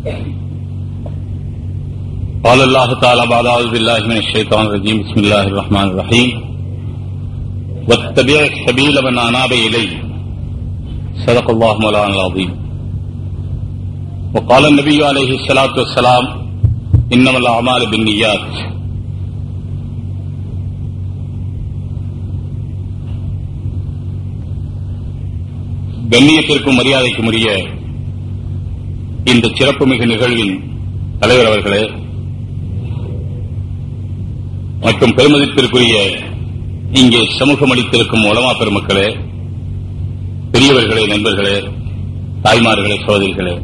قال الله تعالى بعد أعوذ بالله من الشيطان الرجيم بسم الله الرحمن الرحيم واتبع سبيل من أناب إلي صدق الله مولانا العظيم وقال النبي عليه الصلاة والسلام إنما الأعمال بالنيات கண்ணியத்திற்கும் மரியாதைக்கும் உரிய இந்த சிறப்புமிகு நிகழ்வின் தலைவர் அவர்களே மற்றும் பெருமதிப்பிற்குரிய இங்கே சமூகம் அளித்திருக்கும் உலமா பெருமக்களே பெரியவர்களே நண்பர்களே தாய்மார்களே சோதரிகளே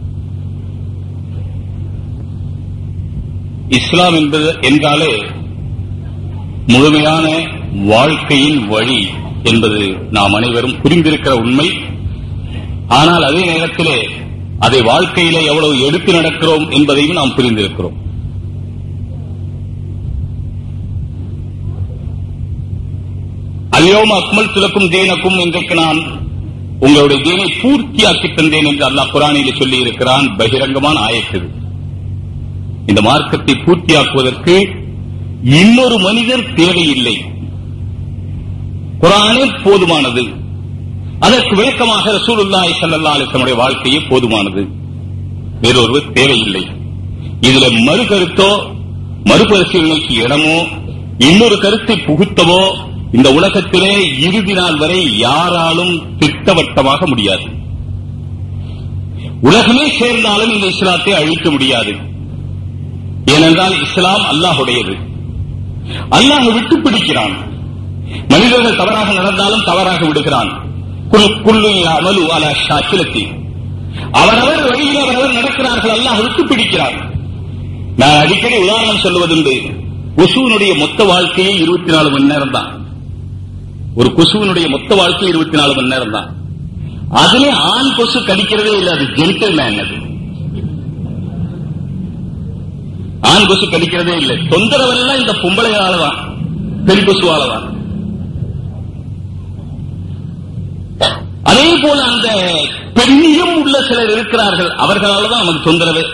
இஸ்லாம் என்பது என்றாலே முழுமையான வாழ்க்கையின் வழி என்பது நாம் அனைவரும் புரிந்திருக்கிற உண்மை ஆனால் அதே நேரத்திலே அதை வாழ்க்கையிலே எவ்வளவு எடுத்து நடக்கிறோம் என்பதையும் நாம் புரிந்திருக்கிறோம் அல்யோம் அக்மல் துலக்கும் தீனக்கும் இன்றைக்கு நான் உங்களுடைய தீனை பூர்த்தியாக்கி தந்தேன் என்று அல்லாஹ் குரானிலே சொல்லி இருக்கிறான் பகிரங்கமான ஆயத்து இந்த மார்க்கத்தை பூர்த்தியாக்குவதற்கு இன்னொரு மனிதர் தேவையில்லை குரானே போதுமானது அதற்கு விளக்கமாக ரசூலுல்லாஹி ஸல்லல்லாஹு அலைஹி வஸல்லம் வாழ்க்கையே போதுமானது வேறொருவர் தேவையில்லை இதுல மறு கருத்தோ மறுபரிசீலனைக்கு இடமோ இன்னொரு கருத்தை புகுத்தவோ இந்த உலகத்திலே இறுதி நாள் வரை யாராலும் திட்டவட்டமாக முடியாது உலகமே சேர்ந்தாலும் இந்த இஸ்லாத்தை அழிக்க முடியாது ஏனென்றால் இஸ்லாம் அல்லாஹுடையது அல்லாஹ் விட்டு பிடிக்கிறான் மனிதர்கள் தவறாக நடந்தாலும் தவறாக விடுகிறான் குல் குல்லு அமலு அல ஷாக்கிலத்தி அவரவர் வழியில் அவரவர் நடக்கிறார்கள் அல்லாஹ் விட்டு பிடிக்கிறான் நான் அடிக்கடி உதாரணம் சொல்லுவதுண்டு கொசுவனுடைய மொத்த வாழ்க்கையே இருபத்தி நாலு மணி நேரம் தான் ஒரு கொசுவனுடைய மொத்த வாழ்க்கை இருபத்தி நாலு மணி நேரம் தான் அதுல ஆண் கொசு கடிக்கிறதே இல்லை அது ஜென்டல் மேன் அது ஆண் கொசு கடிக்கிறதே இல்லை தொந்தரவெல்லாம் இந்த பொம்பளையால தான் பெண் கொசுவால தான் அதே போல அந்த பெண்ணியம் உள்ள சிலர் இருக்கிறார்கள் அவர்களால தான் நமக்கு தொந்தரவு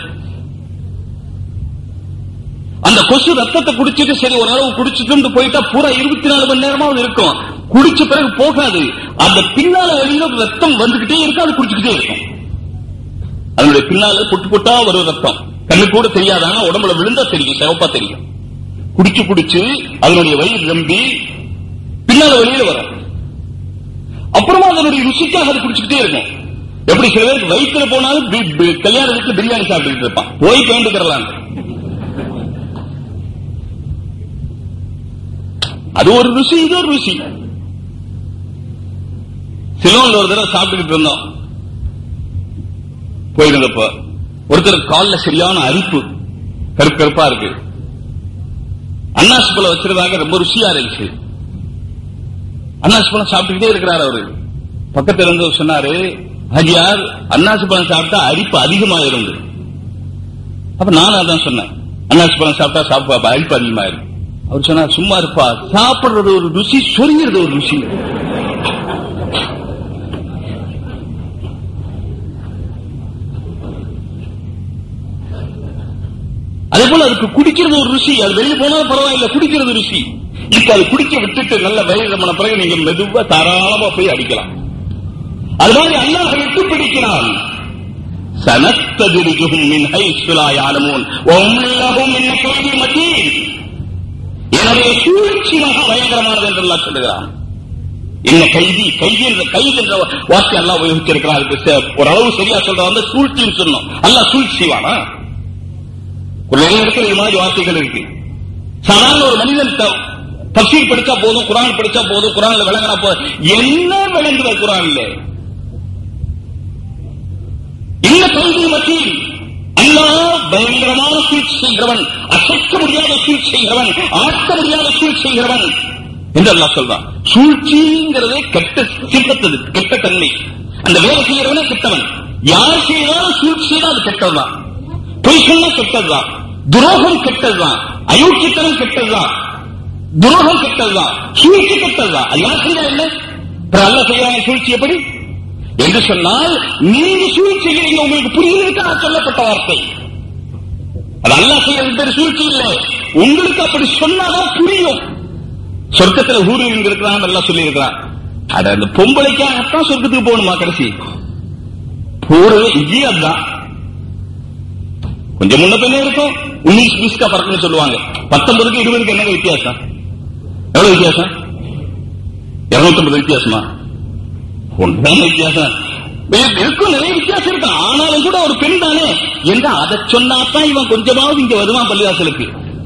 அந்த கொசு ரத்தத்தை குடிச்சிட்டு சரி ஓரளவு குடிச்சிட்டு போயிட்டா பூரா இருபத்தி நாலு மணி நேரமாவது இருக்கும் குடிச்ச பிறகு போகாது அந்த பின்னால வழியில ரத்தம் வந்துகிட்டே இருக்கும் அது குடிச்சுக்கிட்டே இருக்கும் அதனுடைய பின்னால புட்டு புட்டா வரும் ரத்தம் கண்ணு கூட தெரியாதாங்க உடம்புல விழுந்தா தெரியும் சிவப்பா தெரியும் குடிச்சு குடிச்சு அதனுடைய வயிறு நம்பி பின்னால வெளியில வரும் அப்புறமா அதனுடைய ருசிக்காக அது குடிச்சுக்கிட்டே இருக்கும் எப்படி சில பேருக்கு வயிற்றுல போனாலும் பி- பி- கல்யாண வீட்டுல பிரியாணி சாப்பிட்டுட்டு இருப்பான் போய் வேண்டுகிறலாம் அது ஒரு ருசி இது ஒரு ருசி சிலோன்ல ஒரு தடவை சாப்பிட்டுக்கிட்டு இருந்தோம் போயிருந்தப்ப ஒருத்தர் கால்ல சரியான அரிப்பு கருப்பு கருப்பா இருக்கு அன்னாசி பழம் வச்சிருந்தாங்க ரொம்ப ருசியா இருந்துச்சு அன்னாசி பழம் சாப்பிட்டுக்கிட்டே இருக்கிறார் அவரு பக்கத்துல இருந்து சொன்னாரு ஹஜியார் அன்னாசி பழம் சாப்பிட்டா அரிப்பு அதிகமாயிரும் அப்ப நானும் அதான் சொன்னேன் அன்னாசி பழம் சாப்பிட்டா சாப்பிட்டா அரிப்பு அதிகமாயிரும் அவர் சொன்னார் சும்மா இருப்பா சாப்பிடுறது ஒரு ருசி சொரிகிறது ஒரு ருசி அதே போல அதுக்கு குடிக்கிறது ஒரு ருசி அது வெளியே போனாலும் பரவாயில்ல குடிக்கிறது ருசி இப்ப அது குடிக்க விட்டுட்டு நல்ல வயிறு நம்ம பிறகு நீங்க மெதுவா தாராளமா போய் அடிக்கலாம் அது மாதிரி அல்லாஹ் விட்டு பிடிக்கிறான் சனத்ததிரிஜுகும் மின் ஹைசுலா யாலமூன் ஒம்மல்லஹும் மின் கல்வி மதீன் என்னுடைய சூழ்ச்சி மகா பயங்கரமானது என்று அல்லாஹ் சொல்லுகிறான் என்ன கைதி கைதி என்ற கைது என்ற வார்த்தை அல்லாஹ் உபயோகிச்சிருக்கிறான் அதுக்கு ச- ஓரளவு சரியா சொல்ற வந்து சூழ்ச்சின்னு சொன்னோம் அல்லாஹ் சூழ்ச்சி செய்வானா ஒரு நிறைய இடத்துல இது மாதிரி வார்த்தைகள் இருக்கு சாதாரண ஒரு மனிதன் த- தப்சீர் படிச்சா போதும் குரான் படிச்சா போதும் குரான்ல விளங்கினா போதும் என்ன விளங்குற குரான்ல இந்த கல்வி மத்தியில் அல்லாஹ் பயங்கரமான சூழ்ச்சி செய்கிறவன் அசைக்க முடியாத சூழ்ச்சி செய்கிறவன் ஆட்ட முடியாத சூழ்ச்சி செய்கிறவன் என்று அல்லாஹ் சொல்றான் சூழ்ச்சிங்கிறதே கெட்ட சித்தத்தது கெட்ட தன்மை அந்த வேலை செய்கிறவனே கெட்டவன் யார் செய்தாலும் சூழ்ச்சி செய்தால் அது கெட்டதுதான் பொய் சொன்னா கெட்டதுதான் துரோகம் கெட்டதுதான் அயோக்கியத்தனம் கெட்டதுதான் துரோகம் கெட்டதுதான் சூழ்ச்சி கெட்டதுதான் அது யார் செய்தா என்ன அப்புறம் அல்ல செய்யறாங்க சூழ்ச்சி எப்படி என்று சொன்னால் நீங்க சூழ் செய்கிறீங்க உங்களுக்கு புரியுதற்காக சொல்லப்பட்ட வார்த்தை அது அல்லாஹ் செய்யறது பேர் சூழ்ச்சி இல்லை உங்களுக்கு அப்படி சொன்னாதான் புரியும் சொர்க்கத்துல ஊரு இருக்கிறான் எல்லாம் சொல்லி இருக்கிறான் அட அந்த பொம்பளைக்காகத்தான் சொர்க்கத்துக்கு போகணுமா கடைசி போறது இங்கேயும் அதுதான் கொஞ்சம் முன்ன பின்ன இருக்கும் உன்னிஸ் பிஸ்கா பறக்குன்னு சொல்லுவாங்க பத்தொன்பதுக்கு இருபதுக்கு என்ன வித்தியாசம் எவ்வளவு வித்தியாசம் இருநூத்தி வித்தியாசமா ஒன்றாம் வித்தியாசம் இருக்கு- இருக்கும் நிறைய வித்தியாசம் இருக்கு ஆனாலும் கூட ஒரு பெண் தானே என்று அதை சொன்னாதான் இவன் கொஞ்சமாவது இங்க வருவான் பள்ளிவாசலுக்கு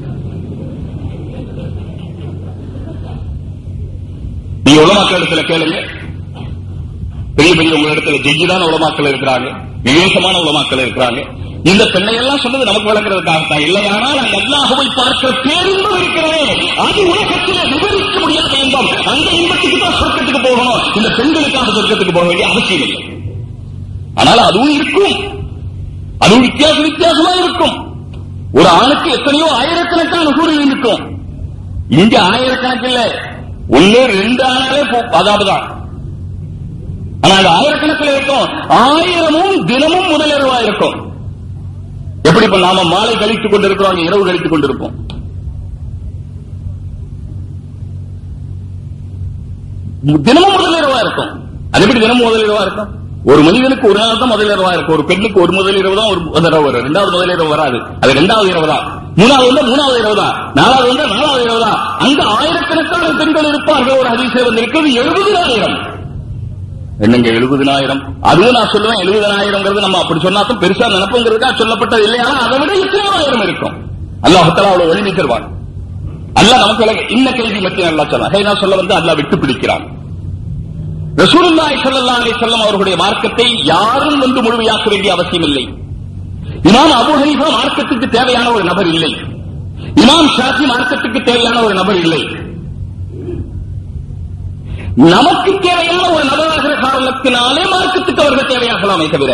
நீங்க உலமாக்கள் இடத்துல கேளுங்க பெரிய பெரிய உங்க இடத்துல ஜெய்யிதான உலமாக்கள் இருக்கிறாங்க விவேகமான உலமாக்கள் இருக்கிறாங்க இந்த பெண்ணை எல்லாம் சொன்னது நமக்கு வழங்குறதுக்காகத்தான் இல்லையானால் அந்த அல்லாஹுவை பார்க்கிற பேரின்பம் இருக்கிறதே அது உலகத்தில் விவரிக்க முடியாத இன்பம் அந்த இன்பத்துக்கு தான் சொர்க்கத்துக்கு போகணும் இந்த பெண்களுக்காக சொர்க்கத்துக்கு போக வேண்டிய அவசியம் இல்லை ஆனால் அதுவும் இருக்கும் அதுவும் வித்தியாச வித்தியாசமா இருக்கும் ஒரு ஆணுக்கு எத்தனையோ ஆயிரக்கணக்கான கூறுகள் இருக்கும் இங்க ஆயிரக்கணக்கு இல்ல ஒண்ணு ரெண்டு ஆனாலே போ- அதாவதுதான் ஆனா அது ஆயிரக்கணக்கில் இருக்கும் ஆயிரமும் தினமும் முதலிரவா இருக்கும் எப்படி இப்ப நாம மாலை கழித்துக் கொண்டிருக்கிறோம் அங்க இரவு கழித்துக் கொண்டிருப்போம் தினமும் முதலிரவா இருக்கும் அது எப்படி தினமும் முதலிரவா இருக்கும் ஒரு மனிதனுக்கு ஒரு நாள் தான் முதலிரவா இருக்கும் ஒரு பெண்ணுக்கு ஒரு முதலிரவு தான் ஒரு முதலிரவு வரும் ரெண்டாவது முதலிரவு வராது அது ரெண்டாவது இரவு தான் மூணாவது வந்து மூணாவது இரவு தான் நாலாவது வந்து நாலாவது இரவு தான் அங்க ஆயிரக்கணக்கான பெண்கள் இருப்பார்கள் ஒரு அதிசய வந்திருக்கிறது எழுபதாயிரம் என்னங்க எழுபதனாயிரம் அதுவும் நான் சொல்லுவேன் எழுபதனாயிரம்ங்கிறது நம்ம அப்படி சொன்னாலும் பெருசா நினைப்புங்கிறதுக்காக சொல்லப்பட்டது இல்லையா அதை விட எத்தனாயிரம் இருக்கும் அல்லாஹத்தால அவ்வளவு வலிமை தருவான் அல்லாஹ் நமக்கு விளக்கு- இன்ன கேள்வி மத்திய அல்லா சொன்னா ஹே நான் சொல்ல வந்து அல்லாஹ் விட்டு பிடிக்கிறான் ரசூலுல்லாஹி ஸல்லல்லாஹு அலைஹி வஸல்லம் அவர்களுடைய மார்க்கத்தை யாரும் வந்து முழுமையாக்க வேண்டிய அவசியம் இல்லை இமாம் அபூ ஹனீஃபா மார்க்கத்துக்கு தேவையான ஒரு நபர் இல்லை இமாம் ஷாஃபி மார்க்கத்துக்கு தேவையான ஒரு நபர் இல்லை நமக்கு தேவையான ஒரு நபராகிற காரணத்தினாலே மார்க்கத்துக்கு அவர்கள் தேவையாகலாமே தவிர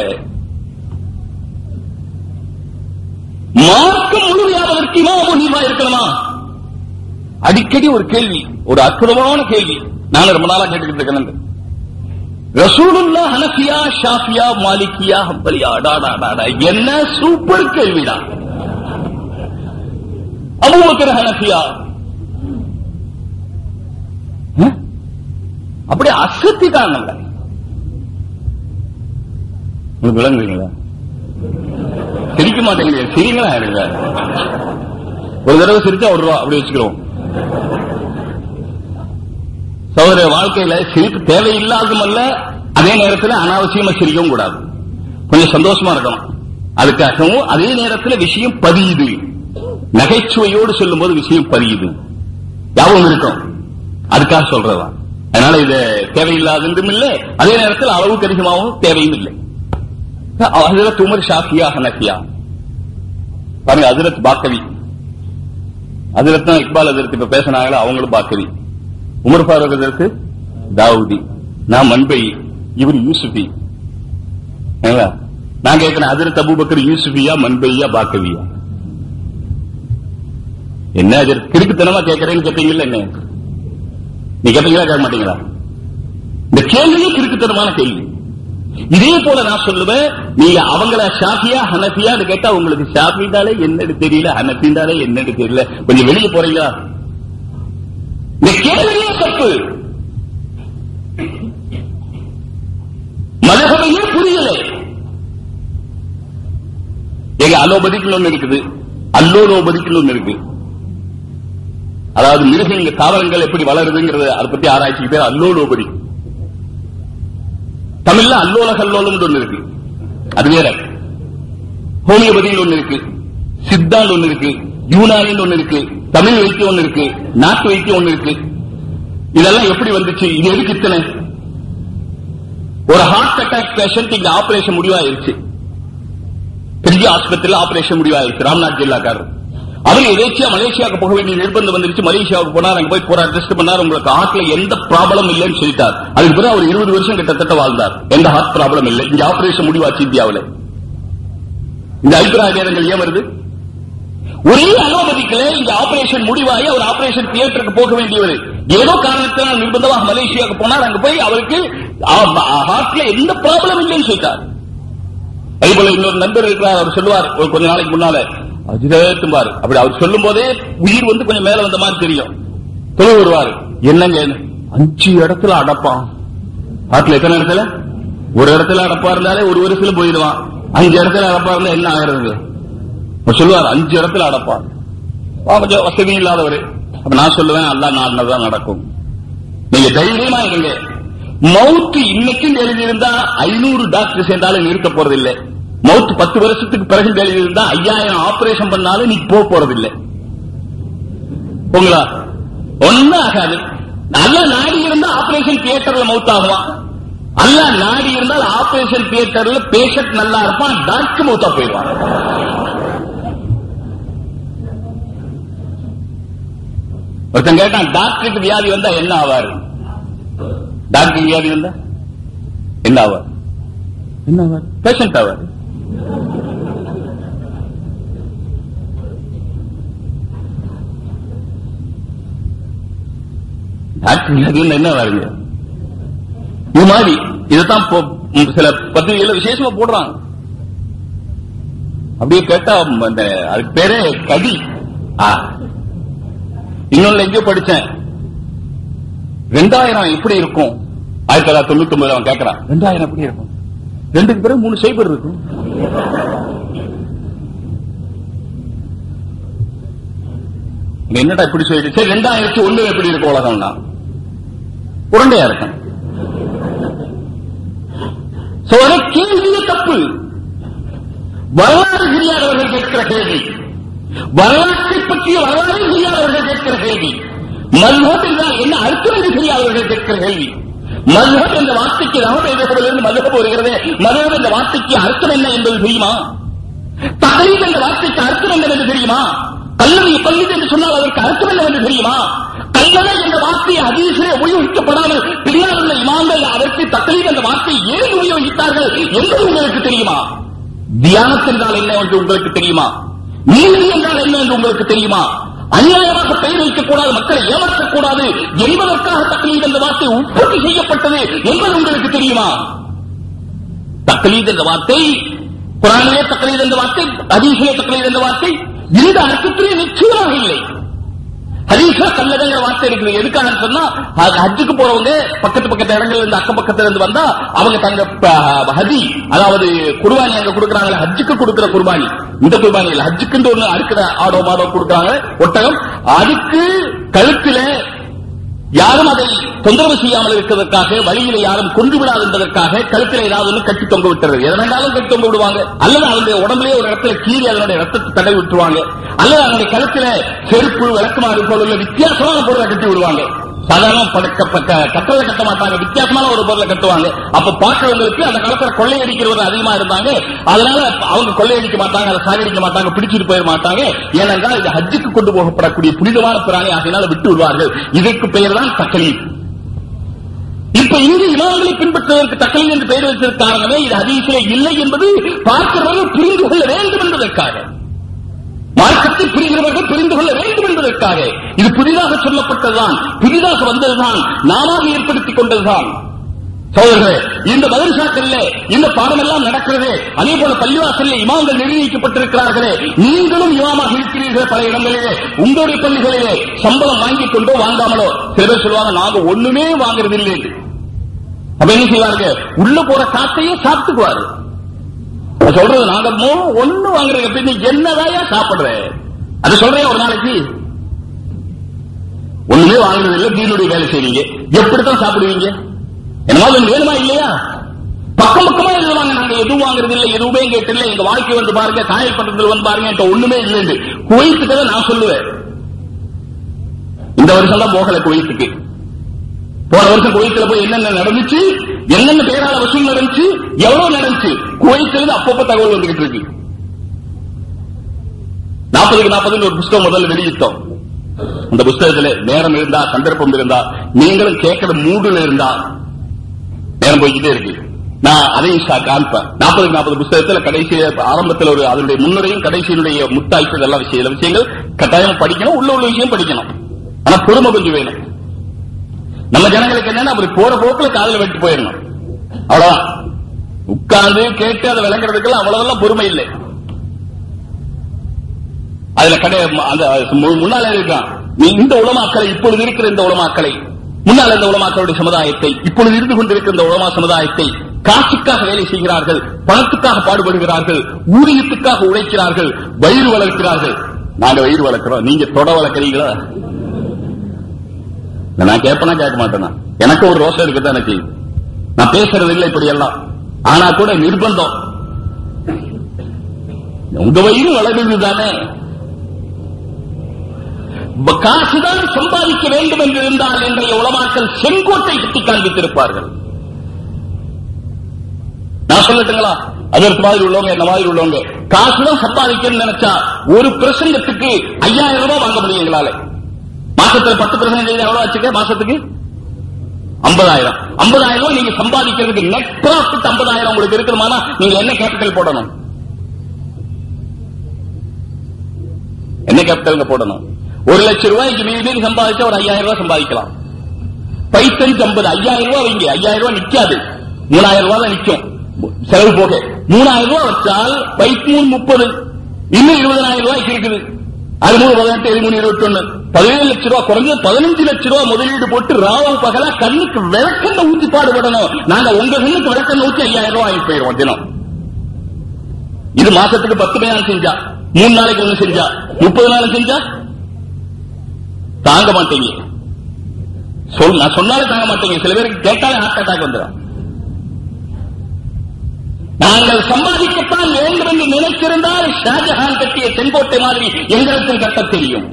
மார்க்கம் முழுமையாவதற்கு இமாம் அபூ ஹனீஃபா இருக்கணுமா அடிக்கடி ஒரு கேள்வி ஒரு அற்புதமான கேள்வி நான் ரொம்ப நாளா கேட்டுக்கிட்டு இருக்கேன் ரசூலுல்லா ஹனஃபியா ஷாஃபியா மாலிகியா ஹம்பலியா டாடா என்ன சூப்பர் கேள்விடா அபூபக்கர் ஹனஃபியா அஹ்? அப்படியே அசத்திட்டாங்கல்ல உங்களுக்கு விளங்குறீங்களா சிரிக்க மாட்டேங்கிறீங்க சிரிங்களா இருங்க ஒரு தடவை சிரிச்சா ஒரு ரூபா அப்படி வச்சுக்கிறோம் சகோதர வாழ்க்கையில சிரிப்பு தேவையில்லாதும் அல்ல அதே நேரத்தில் அனாவசியமா சிரிக்கவும் கூடாது கொஞ்சம் சந்தோஷமா இருக்கணும் அதுக்காகவும் அதே நேரத்தில் விஷயம் பதியுது நகைச்சுவையோடு சொல்லும்போது விஷயம் பதியுது ஞாபகம் இருக்கும் அதுக்காக சொல்றதான் அதனால இது தேவையில்லாததும் இல்லை அதே நேரத்தில் அளவுக்கு அதிகமாகவும் தேவையும் இல்லை ஹசரத் உமர் ஷாஃபியா ஹனஃபியா பாருங்க ஹசரத் பாக்கவி ஹசரத் தான் இக்பால் ஹசரத் இப்ப பேசினாங்களா அவங்களும் பாக்கவி உமர் ஃபாரூக் ஹசரத் தாவூதி நான் மண்பை இவர் யூசுஃபி சரிங்களா? நான் கேட்கிறேன் ஹசரத் அபூபக்கர் யூசுஃபியா மண்பையா பாக்கவியா என்ன ஹசரத் கிறுக்குத்தனமா கேட்கறேன்னு கேட்பீங்கல்ல என்ன நீ கேட்பீங்களா கேட்க மாட்டீங்களா இந்த கேள்வியே கிறுக்குத்தனமான கேள்வி இதே போல நான் சொல்லுவேன் நீங்க அவங்கள ஷாஃபியா ஹனஃபியான்னு கேட்டா உங்களுக்கு ஷாஃபிண்டாலே என்னன்னு தெரியல ஹனஃபிண்டாலே என்னன்னு தெரியல கொஞ்சம் வெளியே போறீங்களா இந்த கேள்வியே தப்பு மதகமையே புரியல எங்க அலோபதிக்குன்னு ஒண்ணு இருக்குது அல்லோலோபதிக்குன்னு ஒண்ணு இருக்கு அதாவது மிருகங்கள் தாவரங்கள் எப்படி வளருதுங்கிறது அதை பத்தி ஆராய்ச்சிக்கு பேர் அல்லோலோபதி தமிழ்ல அல்லோல கல்லோலம் ஒண்ணு இருக்கு அது வேற ஹோமியோபதியில் ஒண்ணு இருக்கு சித்தான்னு ஒண்ணு இருக்கு யூனானின்னு ஒண்ணு இருக்கு தமிழ் வைத்தியம் ஒண்ணு இருக்கு நாட்டு வைத்தியம் ஒண்ணு இருக்கு இதெல்லாம் எப்படி வந்துச்சு இது எதுக்கு இத்தனை ஒரு ஹார்ட் அட்டாக் பேஷண்ட் இங்க ஆபரேஷன் முடிவாயிருச்சு பெரிய ஆஸ்பத்திரியில ஆபரேஷன் முடிவாயிருச்சு ராம்நாத் ஜில்லாக்காரர் அவர் எதேச்சியா மலேசியாவுக்கு போக வேண்டிய நிர்பந்தம் வந்துருச்சு மலேசியாவுக்கு போனார் அங்க போய் போறார் டெஸ்ட் பண்ணார் உங்களுக்கு ஹார்ட்ல எந்த ப்ராப்ளம் இல்லைன்னு சொல்லிட்டார் அதுக்கு பிறகு அவர் இருபது வருஷம் கிட்டத்தட்ட வாழ்ந்தார் எந்த ஹார்ட் ப்ராப்ளம் இல்லை இங்க ஆபரேஷன் முடிவாச்சு இந்தியாவில் இந்த அபிப்பிராய நேரங்கள் ஏன் வருது ஒரே அலோபதிக்கல இங்க ஆபரேஷன் முடிவாகி அவர் ஆபரேஷன் தியேட்டருக்கு போக வேண்டியவர் ஏதோ காரணத்தினால் நிர்பந்தமாக மலேசியாவுக்கு போனார் அங்க போய் அவருக்கு ஹார்ட்ல எந்த ப்ராப்ளம் இல்லைன்னு சொல்லிட்டார் அதே போல இன்னொரு நண்பர் இருக்கிறார் அவர் சொல்லுவார் ஒரு கொஞ்ச நாளைக்கு முன்னால அஜிதேத்தும்பார் அப்படி அவர் சொல்லும் போதே உயிர் வந்து கொஞ்சம் மேல வந்த மாதிரி தெரியும் தொழில் வருவார் என்னங்க அஞ்சு இடத்துல அடப்பான் ஹார்ட்ல எத்தனை இடத்துல ஒரு இடத்துல அடப்பா இருந்தாலே ஒரு வருஷத்துல போயிடுவான் அஞ்சு இடத்துல அடப்பா இருந்தா என்ன ஆகிறது அவர் சொல்லுவார் அஞ்சு இடத்துல அடப்பான் அவன் கொஞ்சம் வசதி இல்லாதவர் அப்ப நான் சொல்லுவேன் அல்லா நாடுனதான் நடக்கும் நீங்க தைரியமா இருங்க மவுத்து இன்னைக்கும் எழுதியிருந்தா ஐநூறு டாக்டர் சேர்ந்தாலும் நிறுத்த போறதில்லை மவுத்து பத்து வருஷத்துக்கு பிறகு எழுதியிருந்தா ஐயாயிரம் ஆபரேஷன் பண்ணாலும் நீ போக போறதில்லை உங்களா ஒன்னும் ஆகாது நல்ல நாடி இருந்தா ஆபரேஷன் தியேட்டர்ல மவுத் ஆகுவான் அல்ல நாடி இருந்தால் ஆபரேஷன் தியேட்டர்ல பேஷண்ட் நல்லா இருப்பான் டாக்டர் மவுத்தா போயிடுவான் ஒருத்தன் கேட்டான் டாக்டருக்கு வியாதி வந்தா என்ன ஆவாரு டாக்டருக்கு வியாதி வந்தா என்ன ஆவார் என்ன ஆவார் பேஷண்ட் ஆவார் டாக்டர் வியாதி வந்தா என்ன ஆவாருங்க இது மாதிரி இதைத்தான் போ- ம், சில பத்திரிகையில விசேஷமா போடுறாங்க அப்படியே கேட்டா ம், அந்த அதுக்கு பேரே கதி ஆ. இன்னொன்னு எங்கேயோ படிச்சேன் ரெண்டாயிரம் எப்படி இருக்கும் ஆயிரத்தி தொள்ளாயிரத்தி தொண்ணூத்தி ஒன்பது அவன் கேட்கறான் ரெண்டாயிரம் எப்படி இருக்கும் ரெண்டுக்கு பிறகு மூணு சைபர் இருக்கும் இது என்னடா இப்படி சொல்லிட்டு சரி ரெண்டாயிரத்தி ஒண்ணு எப்படி இருக்கும் உலகம்னா உருண்டையா இருக்கும் So, ஒரு கேள்வியே தப்பு வரலாறு தெரியாதவர்கள் கேட்கிற கேள்வி வரலாற்றை பற்றிய வரலாறு தெரியாதவர்கள் கேட்கிற கேள்வி மல்ஹப் என்றால் என்ன அர்த்தம் என்று தெரியாதவர்கள் கேட்கிற கேள்வி மல்ஹப் என்ற வார்த்தைக்கு ராமபேதத்திலிருந்து மல்ஹப் வருகிறது மல்ஹப் என்ற வார்த்தைக்கு அர்த்தம் என்ன என்பது தெரியுமா தகலீத் என்ற வார்த்தைக்கு அர்த்தம் என்னவென்று தெரியுமா கல்லணை பள்ளித் என்று சொன்னால் அதற்கு அர்த்தம் என்னவென்று தெரியுமா கல்லணை என்ற வார்த்தை அதிகசிலே உபயோகிக்கப்படாமல் பின்னால் உள்ள இமாம்கள் அதற்கு தக்கலீத் என்ற வார்த்தை ஏன் உபயோகித்தார்கள் என்பது உங்களுக்கு தெரியுமா தியானத் என்றால் என்ன என்று உங்களுக்கு தெரியுமா நீதி என்றால் என்ன என்று உங்களுக்கு தெரியுமா அநியாயமாக பெயர் வைக்கக்கூடாது மக்களை ஏமாற்றக்கூடாது என்பதற்காக தக்கலீத் என்ற வார்த்தை உற்பத்தி செய்யப்பட்டது என்பது உங்களுக்கு தெரியுமா தக்லீத் என்ற வார்த்தை குரானிலே தக்லீத் என்ற வார்த்தை ஹதீஸிலே தக்லீத் என்ற வார்த்தை இந்த அர்த்தத்திலே நிச்சயமாக இல்லை ஹதீஸ்ல கல்லதங்கிற வார்த்தை இருக்குது எதுக்காக சொன்னா ஹ- ஹஜ்ஜுக்கு போறவங்க பக்கத்து பக்கத்து இடங்கள்ல இருந்து அக்கம் பக்கத்துல இருந்து வந்தா அவங்க தங்க ப- ஹதி அதாவது குர்பானி அங்க கொடுக்கறாங்க ஹஜ்ஜுக்கு கொடுக்கிற குர்பானி இந்த குர்பானி இல்ல ஹஜ்ஜுக்கு ஒண்ணு அடுக்கிற ஆடோ மாடோ கொடுக்கறாங்க ஒட்டகம் அதுக்கு கழுத்துல யாரும் அதை தொந்தரவு செய்யாமல் இருக்கிறதற்காக வழியில யாரும் கொண்டு விடாது என்பதற்காக கழுத்தில் ஏதாவது ஒன்று கட்டி தொங்க விட்டுறது எதனாலும் கட்டி தொங்க விடுவாங்க அல்லது அதனுடைய உடம்புலயே ஒரு இடத்துல கீறி அதனுடைய ரத்தத்தை தடவி விட்டுருவாங்க அல்லது அதனுடைய கழுத்துல செருப்பு விளக்குமாறு போல உள்ள வித்தியாசமான பொருளை கட்டி விடுவாங்க சாதாரண படக்க- பக்க- கட்டளை கட்ட மாட்டாங்க வித்தியாசமான ஒரு பொருளை கட்டுவாங்க அப்ப பார்க்கிறவங்களுக்கு அந்த காலத்துல கொள்ளையடிக்கிறவங்க அதிகமா இருந்தாங்க அதனால அவங்க கொள்ளையடிக்க மாட்டாங்க அதை சாகடிக்க மாட்டாங்க பிடிச்சிட்டு போயிட மாட்டாங்க ஏனென்றால் இது ஹஜ்ஜுக்கு கொண்டு போகப்படக்கூடிய புனிதமான பிராணி ஆகையினால விட்டு விடுவார்கள் இதற்கு பெயர் தான் தக்கலீப் இப்ப இங்கு இமாம்களை பின்பற்றுவதற்கு தக்கலீப் என்று பெயர் வைத்ததற்கு காரணமே இது ஹதீஸிலே இல்லை என்பது பார்க்கிறவர்கள் புரிந்து கொள்ள வேண்டும் என்பதற்காக மார்க்கத்தை புரிகிறவர்கள் புரிந்து கொள்ள வேண்டும் என்பதற்காக இது புதிதாக சொல்லப்பட்டதுதான் புதிதாக வந்ததுதான் நாம ஏற்படுத்திக் கொண்டதுதான் சோதர்களே இந்த மதரசாக்கள்ல இந்த பாடமெல்லாம் நடக்கிறது அதே போல பள்ளிவாசல்ல இமாம்கள் நிர்ணயிக்கப்பட்டிருக்கிறார்களே நீங்களும் இமாமாக இருக்கிறீர்கள் பல இடங்களிலே உங்களுடைய பள்ளிகளிலே சம்பளம் வாங்கிக் கொண்டோ வாங்காமலோ சில பேர் சொல்லுவாங்க நாங்க ஒண்ணுமே வாங்குறது இல்லை என்று. அப்ப என்ன செய்வாங்க உள்ள போற காத்தையே சாப்பிட்டுக்குவாரு அது சொல்றது நாங்க மூணு ஒண்ணு வாங்குறீங்க அப்ப நீ என்னதாயா சாப்பிடுற அது சொல்றேன் ஒரு நாளைக்கு ஒண்ணுமே வாங்குறது இல்ல தீனுடைய வேலை செய்வீங்க எப்படித்தான் சாப்பிடுவீங்க என்னமா உங்களுக்கு வேணுமா இல்லையா பக்கம் பக்கமா எழுதுவாங்க நாங்க எதுவும் வாங்குறது இல்ல எதுவுமே கேட்டில்ல எங்க வாழ்க்கை வந்து பாருங்க காயல் பட்டத்தில் வந்து பாருங்க என்கிட்ட ஒண்ணுமே இல்லைன்னு குவைத்துக்கு தான் நான் சொல்லுவேன் இந்த வருஷம் தான் போகல குவைத்துக்கு போன வருஷம் குவைத்துல போய் என்னென்ன நடந்துச்சு என்னென்ன பேரால வசூல் நடந்துச்சு எவ்வளவு நடந்துச்சு குவைத்துல அப்பப்ப தகவல் வந்துகிட்டு இருக்கு நாற்பதுக்கு நாற்பதுன்னு ஒரு புஸ்தகம் முதல்ல வெளியிட்டோம் அந்த புஸ்தகத்துல நேரம் இருந்தா சந்தர்ப்பம் இருந்தா நீங்களும் கேட்கிற மூடுல இருந்தா நேரம் போய்கிட்டே இருக்கு நான் அதையும் சா- காண்பேன் நாற்பதுக்கு நாற்பது புஸ்தகத்துல கடைசி ஆரம்பத்தில் ஒரு அதனுடைய முன்னுரையும் கடைசியினுடைய முத்தாய்ப்பு இதெல்லாம் விஷயம் விஷயங்கள் கட்டாயம் படிக்கணும் உள்ள உள்ள விஷயம் படிக்கணும் ஆனா பொறுமை கொஞ்சம் வேணும் நம்ம ஜனங்களுக்கு என்னன்னா அப்படி போற போக்குல காதுல வெட்டி போயிடணும் அவ்வளவுதான் உட்கார்ந்து கேட்டு அதை விளங்குறதுக்கெல்லாம் அவ்வளவெல்லாம் பொறுமை இல்லை அதுல கடை அந்த மு- முன்னால இருக்கான் நீ இந்த உலமாக்களை இப்பொழுது இருக்கிற இந்த உலமாக்களை முன்னால் இந்த உலமாக்களுடைய சமுதாயத்தை இப்பொழுது இருந்து கொண்டிருக்கிற இந்த உலமா சமுதாயத்தை காசுக்காக வேலை செய்கிறார்கள் பணத்துக்காக பாடுபடுகிறார்கள் ஊதியத்துக்காக உழைக்கிறார்கள் வயிறு வளர்க்கிறார்கள் நாங்க வயிறு வளர்க்கிறோம் நீங்க தொட வளர்க்கிறீங்களா இல்ல, நான் கேட்பனா கேட்க மாட்டேனா எனக்கு ஒரு ரோசம் இருக்குதான் செய்யுது நான் பேசுறது இல்லை இப்படி எல்லாம் ஆனா கூட நிர்பந்தம் உங்க வயிறு வளருது தானே ப- காசுதான் சம்பாதிக்க வேண்டும் என்று இருந்தால் இன்றைய உலமாக்கள் செங்கோட்டை சுட்டி காண்பித்திருப்பார்கள் நான் சொல்லட்டுங்களா அதற்கு மாதிரி உள்ளவங்க என்ன மாதிரி உள்ளவங்க காசுதான் சம்பாதிக்கணும்னு நினைச்சா ஒரு பிரசங்கத்துக்கு ஐயாயிரம் ரூபாய் வாங்க முடியும் எங்களால மாசத்துல பத்து பிரசங்கம் எவ்வளவு வச்சுக்க மாசத்துக்கு ஐம்பதாயிரம் ஐம்பதாயிரம் ரூபாய் நீங்க சம்பாதிக்கிறதுக்கு நெட் ப்ராஃபிட் ஐம்பதாயிரம் உங்களுக்கு இருக்கணுமானா நீங்க என்ன கேபிட்டல் போடணும் என்ன கேபிட்டல் போடணும் ஒரு லட்சம் ரூபாய்க்கு மீறி சம்பாதிச்சா ஒரு ஐயாயிரம் ரூபாய் சம்பாதிக்கலாம் பைத்தஞ்சு ஐம்பது ஐயாயிரம் ரூபாய் வைங்க ஐயாயிரம் ரூபாய் நிக்காது மூணாயிரம் ரூபாய் தான் நிக்கும் செலவு போக மூணாயிரம் ரூபாய் வச்சால் பைத்தூண் முப்பது இன்னும் இருபதனாயிரம் ரூபாய்க்கு இருக்குது அது மூணு பதினெட்டு இது மூணு இருபத்தி ஒண்ணு பதினேழு லட்சம் ரூபாய் குறைஞ்சது பதினஞ்சு லட்சம் ரூபாய் முதலீடு போட்டு ராவம் பகலா கண்ணுக்கு விளக்கெண்ண ஊத்தி பாடுபடணும் நாங்க உங்க கண்ணுக்கு விளக்கெண்ண ஊத்தி ஐயாயிரம் ரூபாய் வாங்கி போயிடுவோம் தினம் இது மாசத்துக்கு பத்து மணி செஞ்சா மூணு நாளைக்கு ஒண்ணு செஞ்சா முப்பது நாள் செஞ்சா தாங்க மாட்டீங்க சொல் நான் சொன்னாலே தாங்க மாட்டீங்க சில பேருக்கு கேட்டாலே ஹார்ட் அட்டாக் வந்துடும் நாங்கள் சம்பாதிக்கத்தான் வேண்டும் என்று நினைத்திருந்தால் ஷாஜஹான் கட்டிய செங்கோட்டை மாதிரி எங்களுக்கும் கட்டத் தெரியும்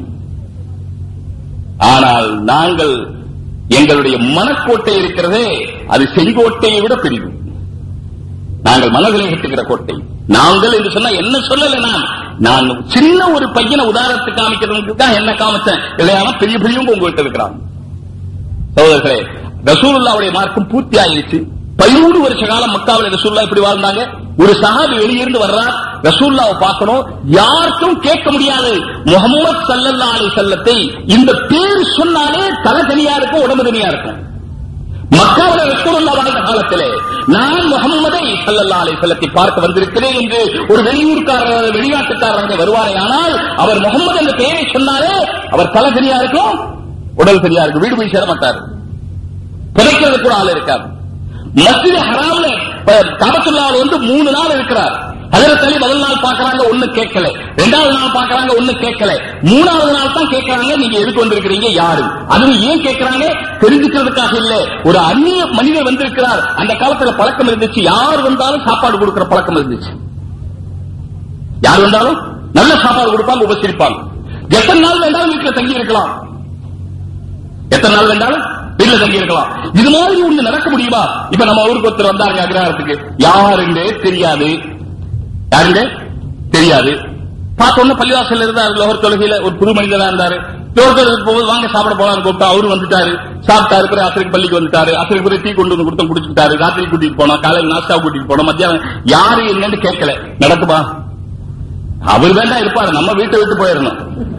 ஆனால் நாங்கள் எங்களுடைய மனக்கோட்டை இருக்கிறதே அது செங்கோட்டையை விட பெரிது நாங்கள் மனதிலே கட்டுகிற கோட்டை நாங்கள் என்று சொன்னா என்ன சொல்லல நான் நான் சின்ன ஒரு பையனை உதாரணத்துக்கு காமிக்கிறதுக்கு தான் என்ன காமிச்சேன் இல்லையானா பெரிய பெரியவங்க உங்ககிட்ட இருக்கிறான் சகோதரர்களே ரசூலுல்லாவுடைய மார்க்கம் பூர்த்தி ஆயிடுச்சு பதிமூணு வருஷ காலம் மக்காவில் ரசூல்லா இப்படி வாழ்ந்தாங்க ஒரு சஹாபி வெளியிருந்து வர்றார் ரசூல்லாவை பார்க்கணும் யாருக்கும் கேட்க முடியாது முகமது சல்லல்லா அலி செல்லத்தை இந்த பேர் சொன்னாலே தலை தனியா இருக்கும் உடம்பு தனியா இருக்கும் மக்காவில் ரசூலுல்லா வாழ்ந்த காலத்திலே நான் முகம்மதை சல்லல்லா அலி செல்லத்தை பார்க்க வந்திருக்கிறேன் என்று ஒரு வெளியூர்காரர் வெளிநாட்டுக்காரர் வருவாரே ஆனால் அவர் முகமது என்ற பெயரை சொன்னாலே அவர் தலை தனியா இருக்கும் உடல் சரியா இருக்கு வீடு போய் சேர மாட்டார் புதைக்கிறது கூட ஆள் இருக்காது மஸ்ஜித் ஹராம்ல காபத்துல்லாவில் வந்து மூணு நாள் இருக்கிறார் ஹஜரத் அலி முதல் நாள் பாக்குறாங்க ஒண்ணு கேட்கல ரெண்டாவது நாள் பாக்குறாங்க ஒண்ணு கேட்கல மூணாவது நாள் தான் கேட்கறாங்க நீங்க எதுக்கு வந்திருக்கிறீங்க யாரு அதுவும் ஏன் கேட்கறாங்க தெரிஞ்சுக்கிறதுக்காக இல்ல ஒரு அந்நிய மனிதர் வந்திருக்கிறார் அந்த காலத்துல பழக்கம் இருந்துச்சு யார் வந்தாலும் சாப்பாடு கொடுக்கிற பழக்கம் இருந்துச்சு யார் வந்தாலும் நல்ல சாப்பாடு கொடுப்பாங்க உபசரிப்பாங்க எத்தனை நாள் வேண்டாலும் வீட்டுல தங்கி இருக்கலாம் எத்தனை நாள் வேண்டாலும் வீட்டுல தங்கி இருக்கலாம் இது மாதிரி ஒண்ணு நடக்க முடியுமா இப்ப நம்ம ஊருக்கு ஒருத்தர் வந்தாங்க அக்ரஹாரத்துக்கு யாருங்க தெரியாது யாருங்க தெரியாது பார்த்த உடனே பள்ளிவாசல் இருந்தார் லோகர் தொழுகையில ஒரு புது மனிதனா இருந்தாரு லோகர் தொழுகைக்கு போகும்போது வாங்க சாப்பிட போலாம்னு கூப்பிட்டா அவரு வந்துட்டாரு சாப்பிட்டாரு பிறகு அசருக்கு பள்ளிக்கு வந்துட்டாரு அசருக்கு பிறகு டீ கொண்டு வந்து கொடுத்தோம் குடிச்சுட்டாரு ராத்திரி கூட்டிட்டு போனோம் காலையில் நாஸ்டா கூட்டிட்டு போனோம் மத்தியானம் யாரு என்னன்னு கேட்கல நடக்குமா அவர் வேண்டாம் இருப்பாரு நம்ம வீட்டை விட்டு போயிடணும்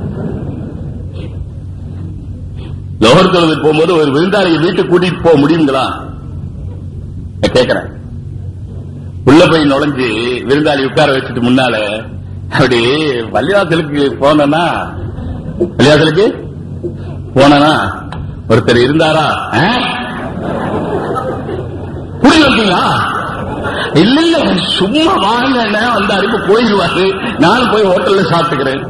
லோகர் தொழுதுக்கு போகும்போது ஒரு விருந்தாளியை வீட்டுக்கு கூட்டிட்டு போக முடியுங்களா நான் கேட்கிறேன் உள்ள போய் நுழைஞ்சு விருந்தாளி உட்கார வச்சுட்டு முன்னால அப்படி பள்ளிவாசலுக்கு போனா பள்ளிவாசலுக்கு போனா ஒருத்தர் இருந்தாரா ஆ? குடி வந்தீங்களா இல்ல இல்ல சும்மா வாங்க வந்தாரு இப்ப போயிடுவாரு நானும் போய் ஹோட்டல்ல சாப்பிட்டுக்கிறேன்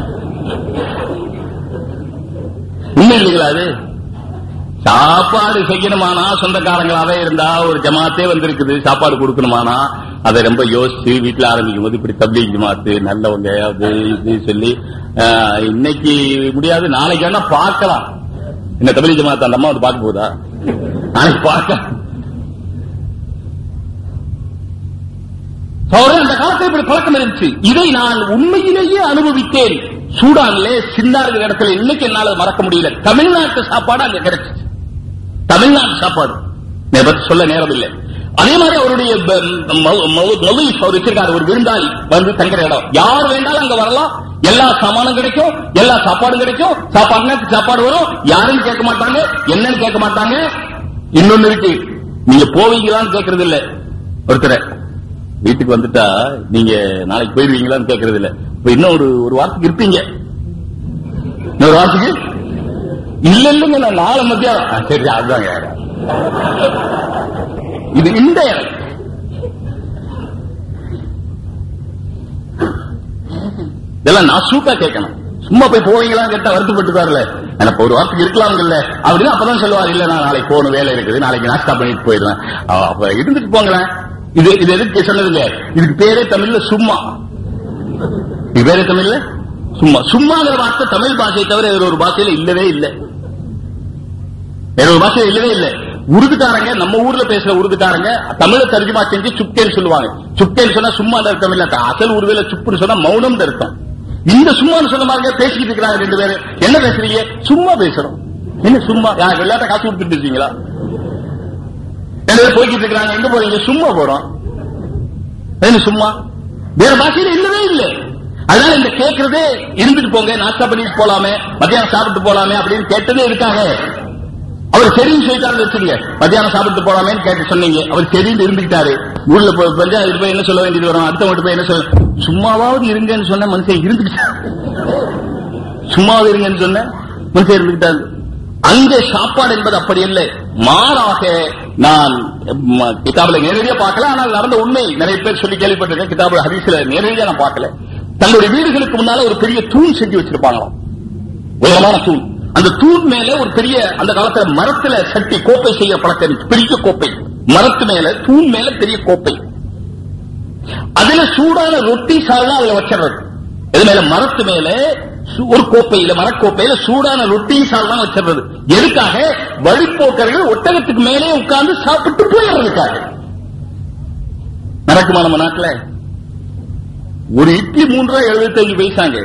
உண்மை இல்லைங்களா அது சாப்பாடு செய்யணுமானா சொந்தக்காரங்களாவே இருந்தா ஒரு ஜமாத்தே வந்திருக்குது சாப்பாடு கொடுக்கணுமானா அதை ரொம்ப யோசிச்சு வீட்டுல ஆரம்பிக்கும் போது இப்படி தப்லீக் ஜமாத்து நல்லவங்க அது இது சொல்லி ஆஹ், இன்னைக்கு முடியாது நாளைக்கு வேணா பார்க்கலாம் என்ன தப்லீக் ஜமாத் அந்த அம்மா வந்து பார்க்க போதா நாளைக்கு பார்க்கலாம் சோழர் அந்த காலத்தில் இப்படி பழக்கம் இருந்துச்சு இதை நான் உண்மையிலேயே அனுபவித்தேன் சூடான்ல சின்னாறு இடத்துல இன்னைக்கு என்னால அதை மறக்க முடியல தமிழ்நாட்டு சாப்பாடு அங்க கிடைச்சிச்சு தமிழ்நாட்டு சாப்பாடு இதை பத்தி சொல்ல நேரம் இல்லை அதே மாதிரி அவருடைய மொழிஃப் அவர் வச்சிருக்காரு ஒரு விருந்தாளி வந்து தங்குற இடம் யார் வேண்டாலும் அங்க வரலாம் எல்லா சாமானும் கிடைக்கும் எல்லா சாப்பாடும் கிடைக்கும் சாப்பாடுனா சாப்பாடு வரும் யாரும் கேட்க மாட்டாங்க என்னன்னு கேட்க மாட்டாங்க இன்னொன்னு இருக்கு நீங்க போவீங்களான்னு கேக்குறது இல்ல ஒருத்தரை வீட்டுக்கு வந்துட்டா நீங்க நாளைக்கு போயிருவீங்களான்னு கேக்குறது இல்ல இப்ப இன்னும் ஒரு ஒரு வாரத்துக்கு இருப்பீங்க இன்னொரு வாரத்துக்கு இல்ல இல்லைங்க நான் நாளை மத்தியானம் ஆ, சரி அதுதான் யாரு இது இந்த இடம் இதெல்லாம் நான் சூட்டா கேட்கணும் சும்மா போய் போவீங்களான்னு கேட்டா வருத்தப்பட்டுக்காருல எனக்கு ஒரு வாரத்துக்கு இருக்கலாம்ல அப்படின்னு அப்பதான் சொல்லுவார் இல்ல நான் நாளைக்கு போகணும் வேலை இருக்குது நாளைக்கு நாஸ்டா பண்ணிட்டு போயிடுவேன் அ, அப்ப இருந்துட்டு போங்களேன் இது இது எதுக்கு சொன்னதுங்க இதுக்கு பேரே தமிழ்ல சும்மா இது பேரே தமிழ்ல சும்மா சும்மாங்கிற வார்த்தை தமிழ் பாஷையை தவிர வேற ஒரு பாஷையில இல்லவே இல்லை வேற ஒரு பாஷையில இல்லவே இல்லை உருதுக்காரங்க நம்ம ஊர்ல பேசுற உருதுக்காரங்க தமிழ தர்ஜுமா செஞ்சு சுப்கேன்னு சொல்லுவாங்க சுப்கேன்னு சொன்னா சும்மா அர்த்தம் இல்ல அசல் உருதுல சுப்புன்னு சொன்னா மௌனம் அர்த்தம் இந்த சும்மான்னு சொன்ன மாதிரி பேசிக்கிட்டு இருக்கிறாங்க ரெண்டு பேரும் என்ன பேசுறீங்க சும்மா பேசுறோம் என்ன சும்மா யார் விளையாட்ட காசு கொடுத்துட்டு இருக்கீங்களா ரெண்டு பேரும் போய்கிட்டு இருக்கிறாங்க எங்க போறீங்க சும்மா போறோம் என்ன சும்மா வேற பாஷையில இல்லவே இல்லை அதனால இந்த கேட்கறதே இருந்துட்டு போங்க நாஸ்தா பண்ணிட்டு போலாமே மத்தியானம் சாப்பிட்டு போலாமே அப்படின்னு கேட்டதே இருக்காங்க அவர் சரின்னு சொல்லிட்டாரு வச்சுங்க மத்தியானம் சாப்பிட்டு போலாமேன்னு கேட்டு சொன்னீங்க அவர் சரின்னு இருந்துக்கிட்டாரு ஊர்ல போய் பஞ்சாயத்து போய் என்ன சொல்ல வேண்டியது வரும் அடுத்தவங்க போய் என்ன சொல்ல சும்மாவாவது இருங்கன்னு சொன்ன மனுஷன் இருந்துக்கிட்டாரு சும்மாவது இருங்கன்னு சொன்ன மனுஷன் இருந்துக்கிட்டாரு அங்கே சாப்பாடு என்பது அப்படி இல்லை மாறாக நான் ம, கிதாபுல நேரடியா பார்க்கல ஆனால் நடந்த உண்மை நிறைய பேர் சொல்லி கேள்விப்பட்டிருக்கேன் கிதாபுல ஹரிசில நேரடியா நான் பார்க்கல தங்களுடைய வீடுகளுக்கு முன்னால ஒரு பெரிய தூண் செஞ்சு வச்சிருப்பாங்களாம் உயரமான தூண் அந்த தூண் மேல ஒரு பெரிய அந்த காலத்துல மரத்துல சட்டி கோப்பை செய்ய பழக்கம் இருந்துச்சு. பெரிய கோப்பை மரத்து மேல தூண் மேல பெரிய கோப்பை அதுல சூடான ரொட்டி சால்னா அதுல வச்சிடுறது இது மேல மரத்து மேல சு- ஒரு கோப்பையில மரக்கோப்பையில சூடான ரொட்டி சால்னா வச்சிடுறது எதுக்காக வழிப்போக்கர்கள் ஒட்டகத்துக்கு மேலே உட்கார்ந்து சாப்பிட்டு போயிடுறதுக்காக நடக்குமா நம்ம நாட்டுல ஒரு இட்லி மூன்று ரூபாய் எழுபத்தி அஞ்சு பைசாங்க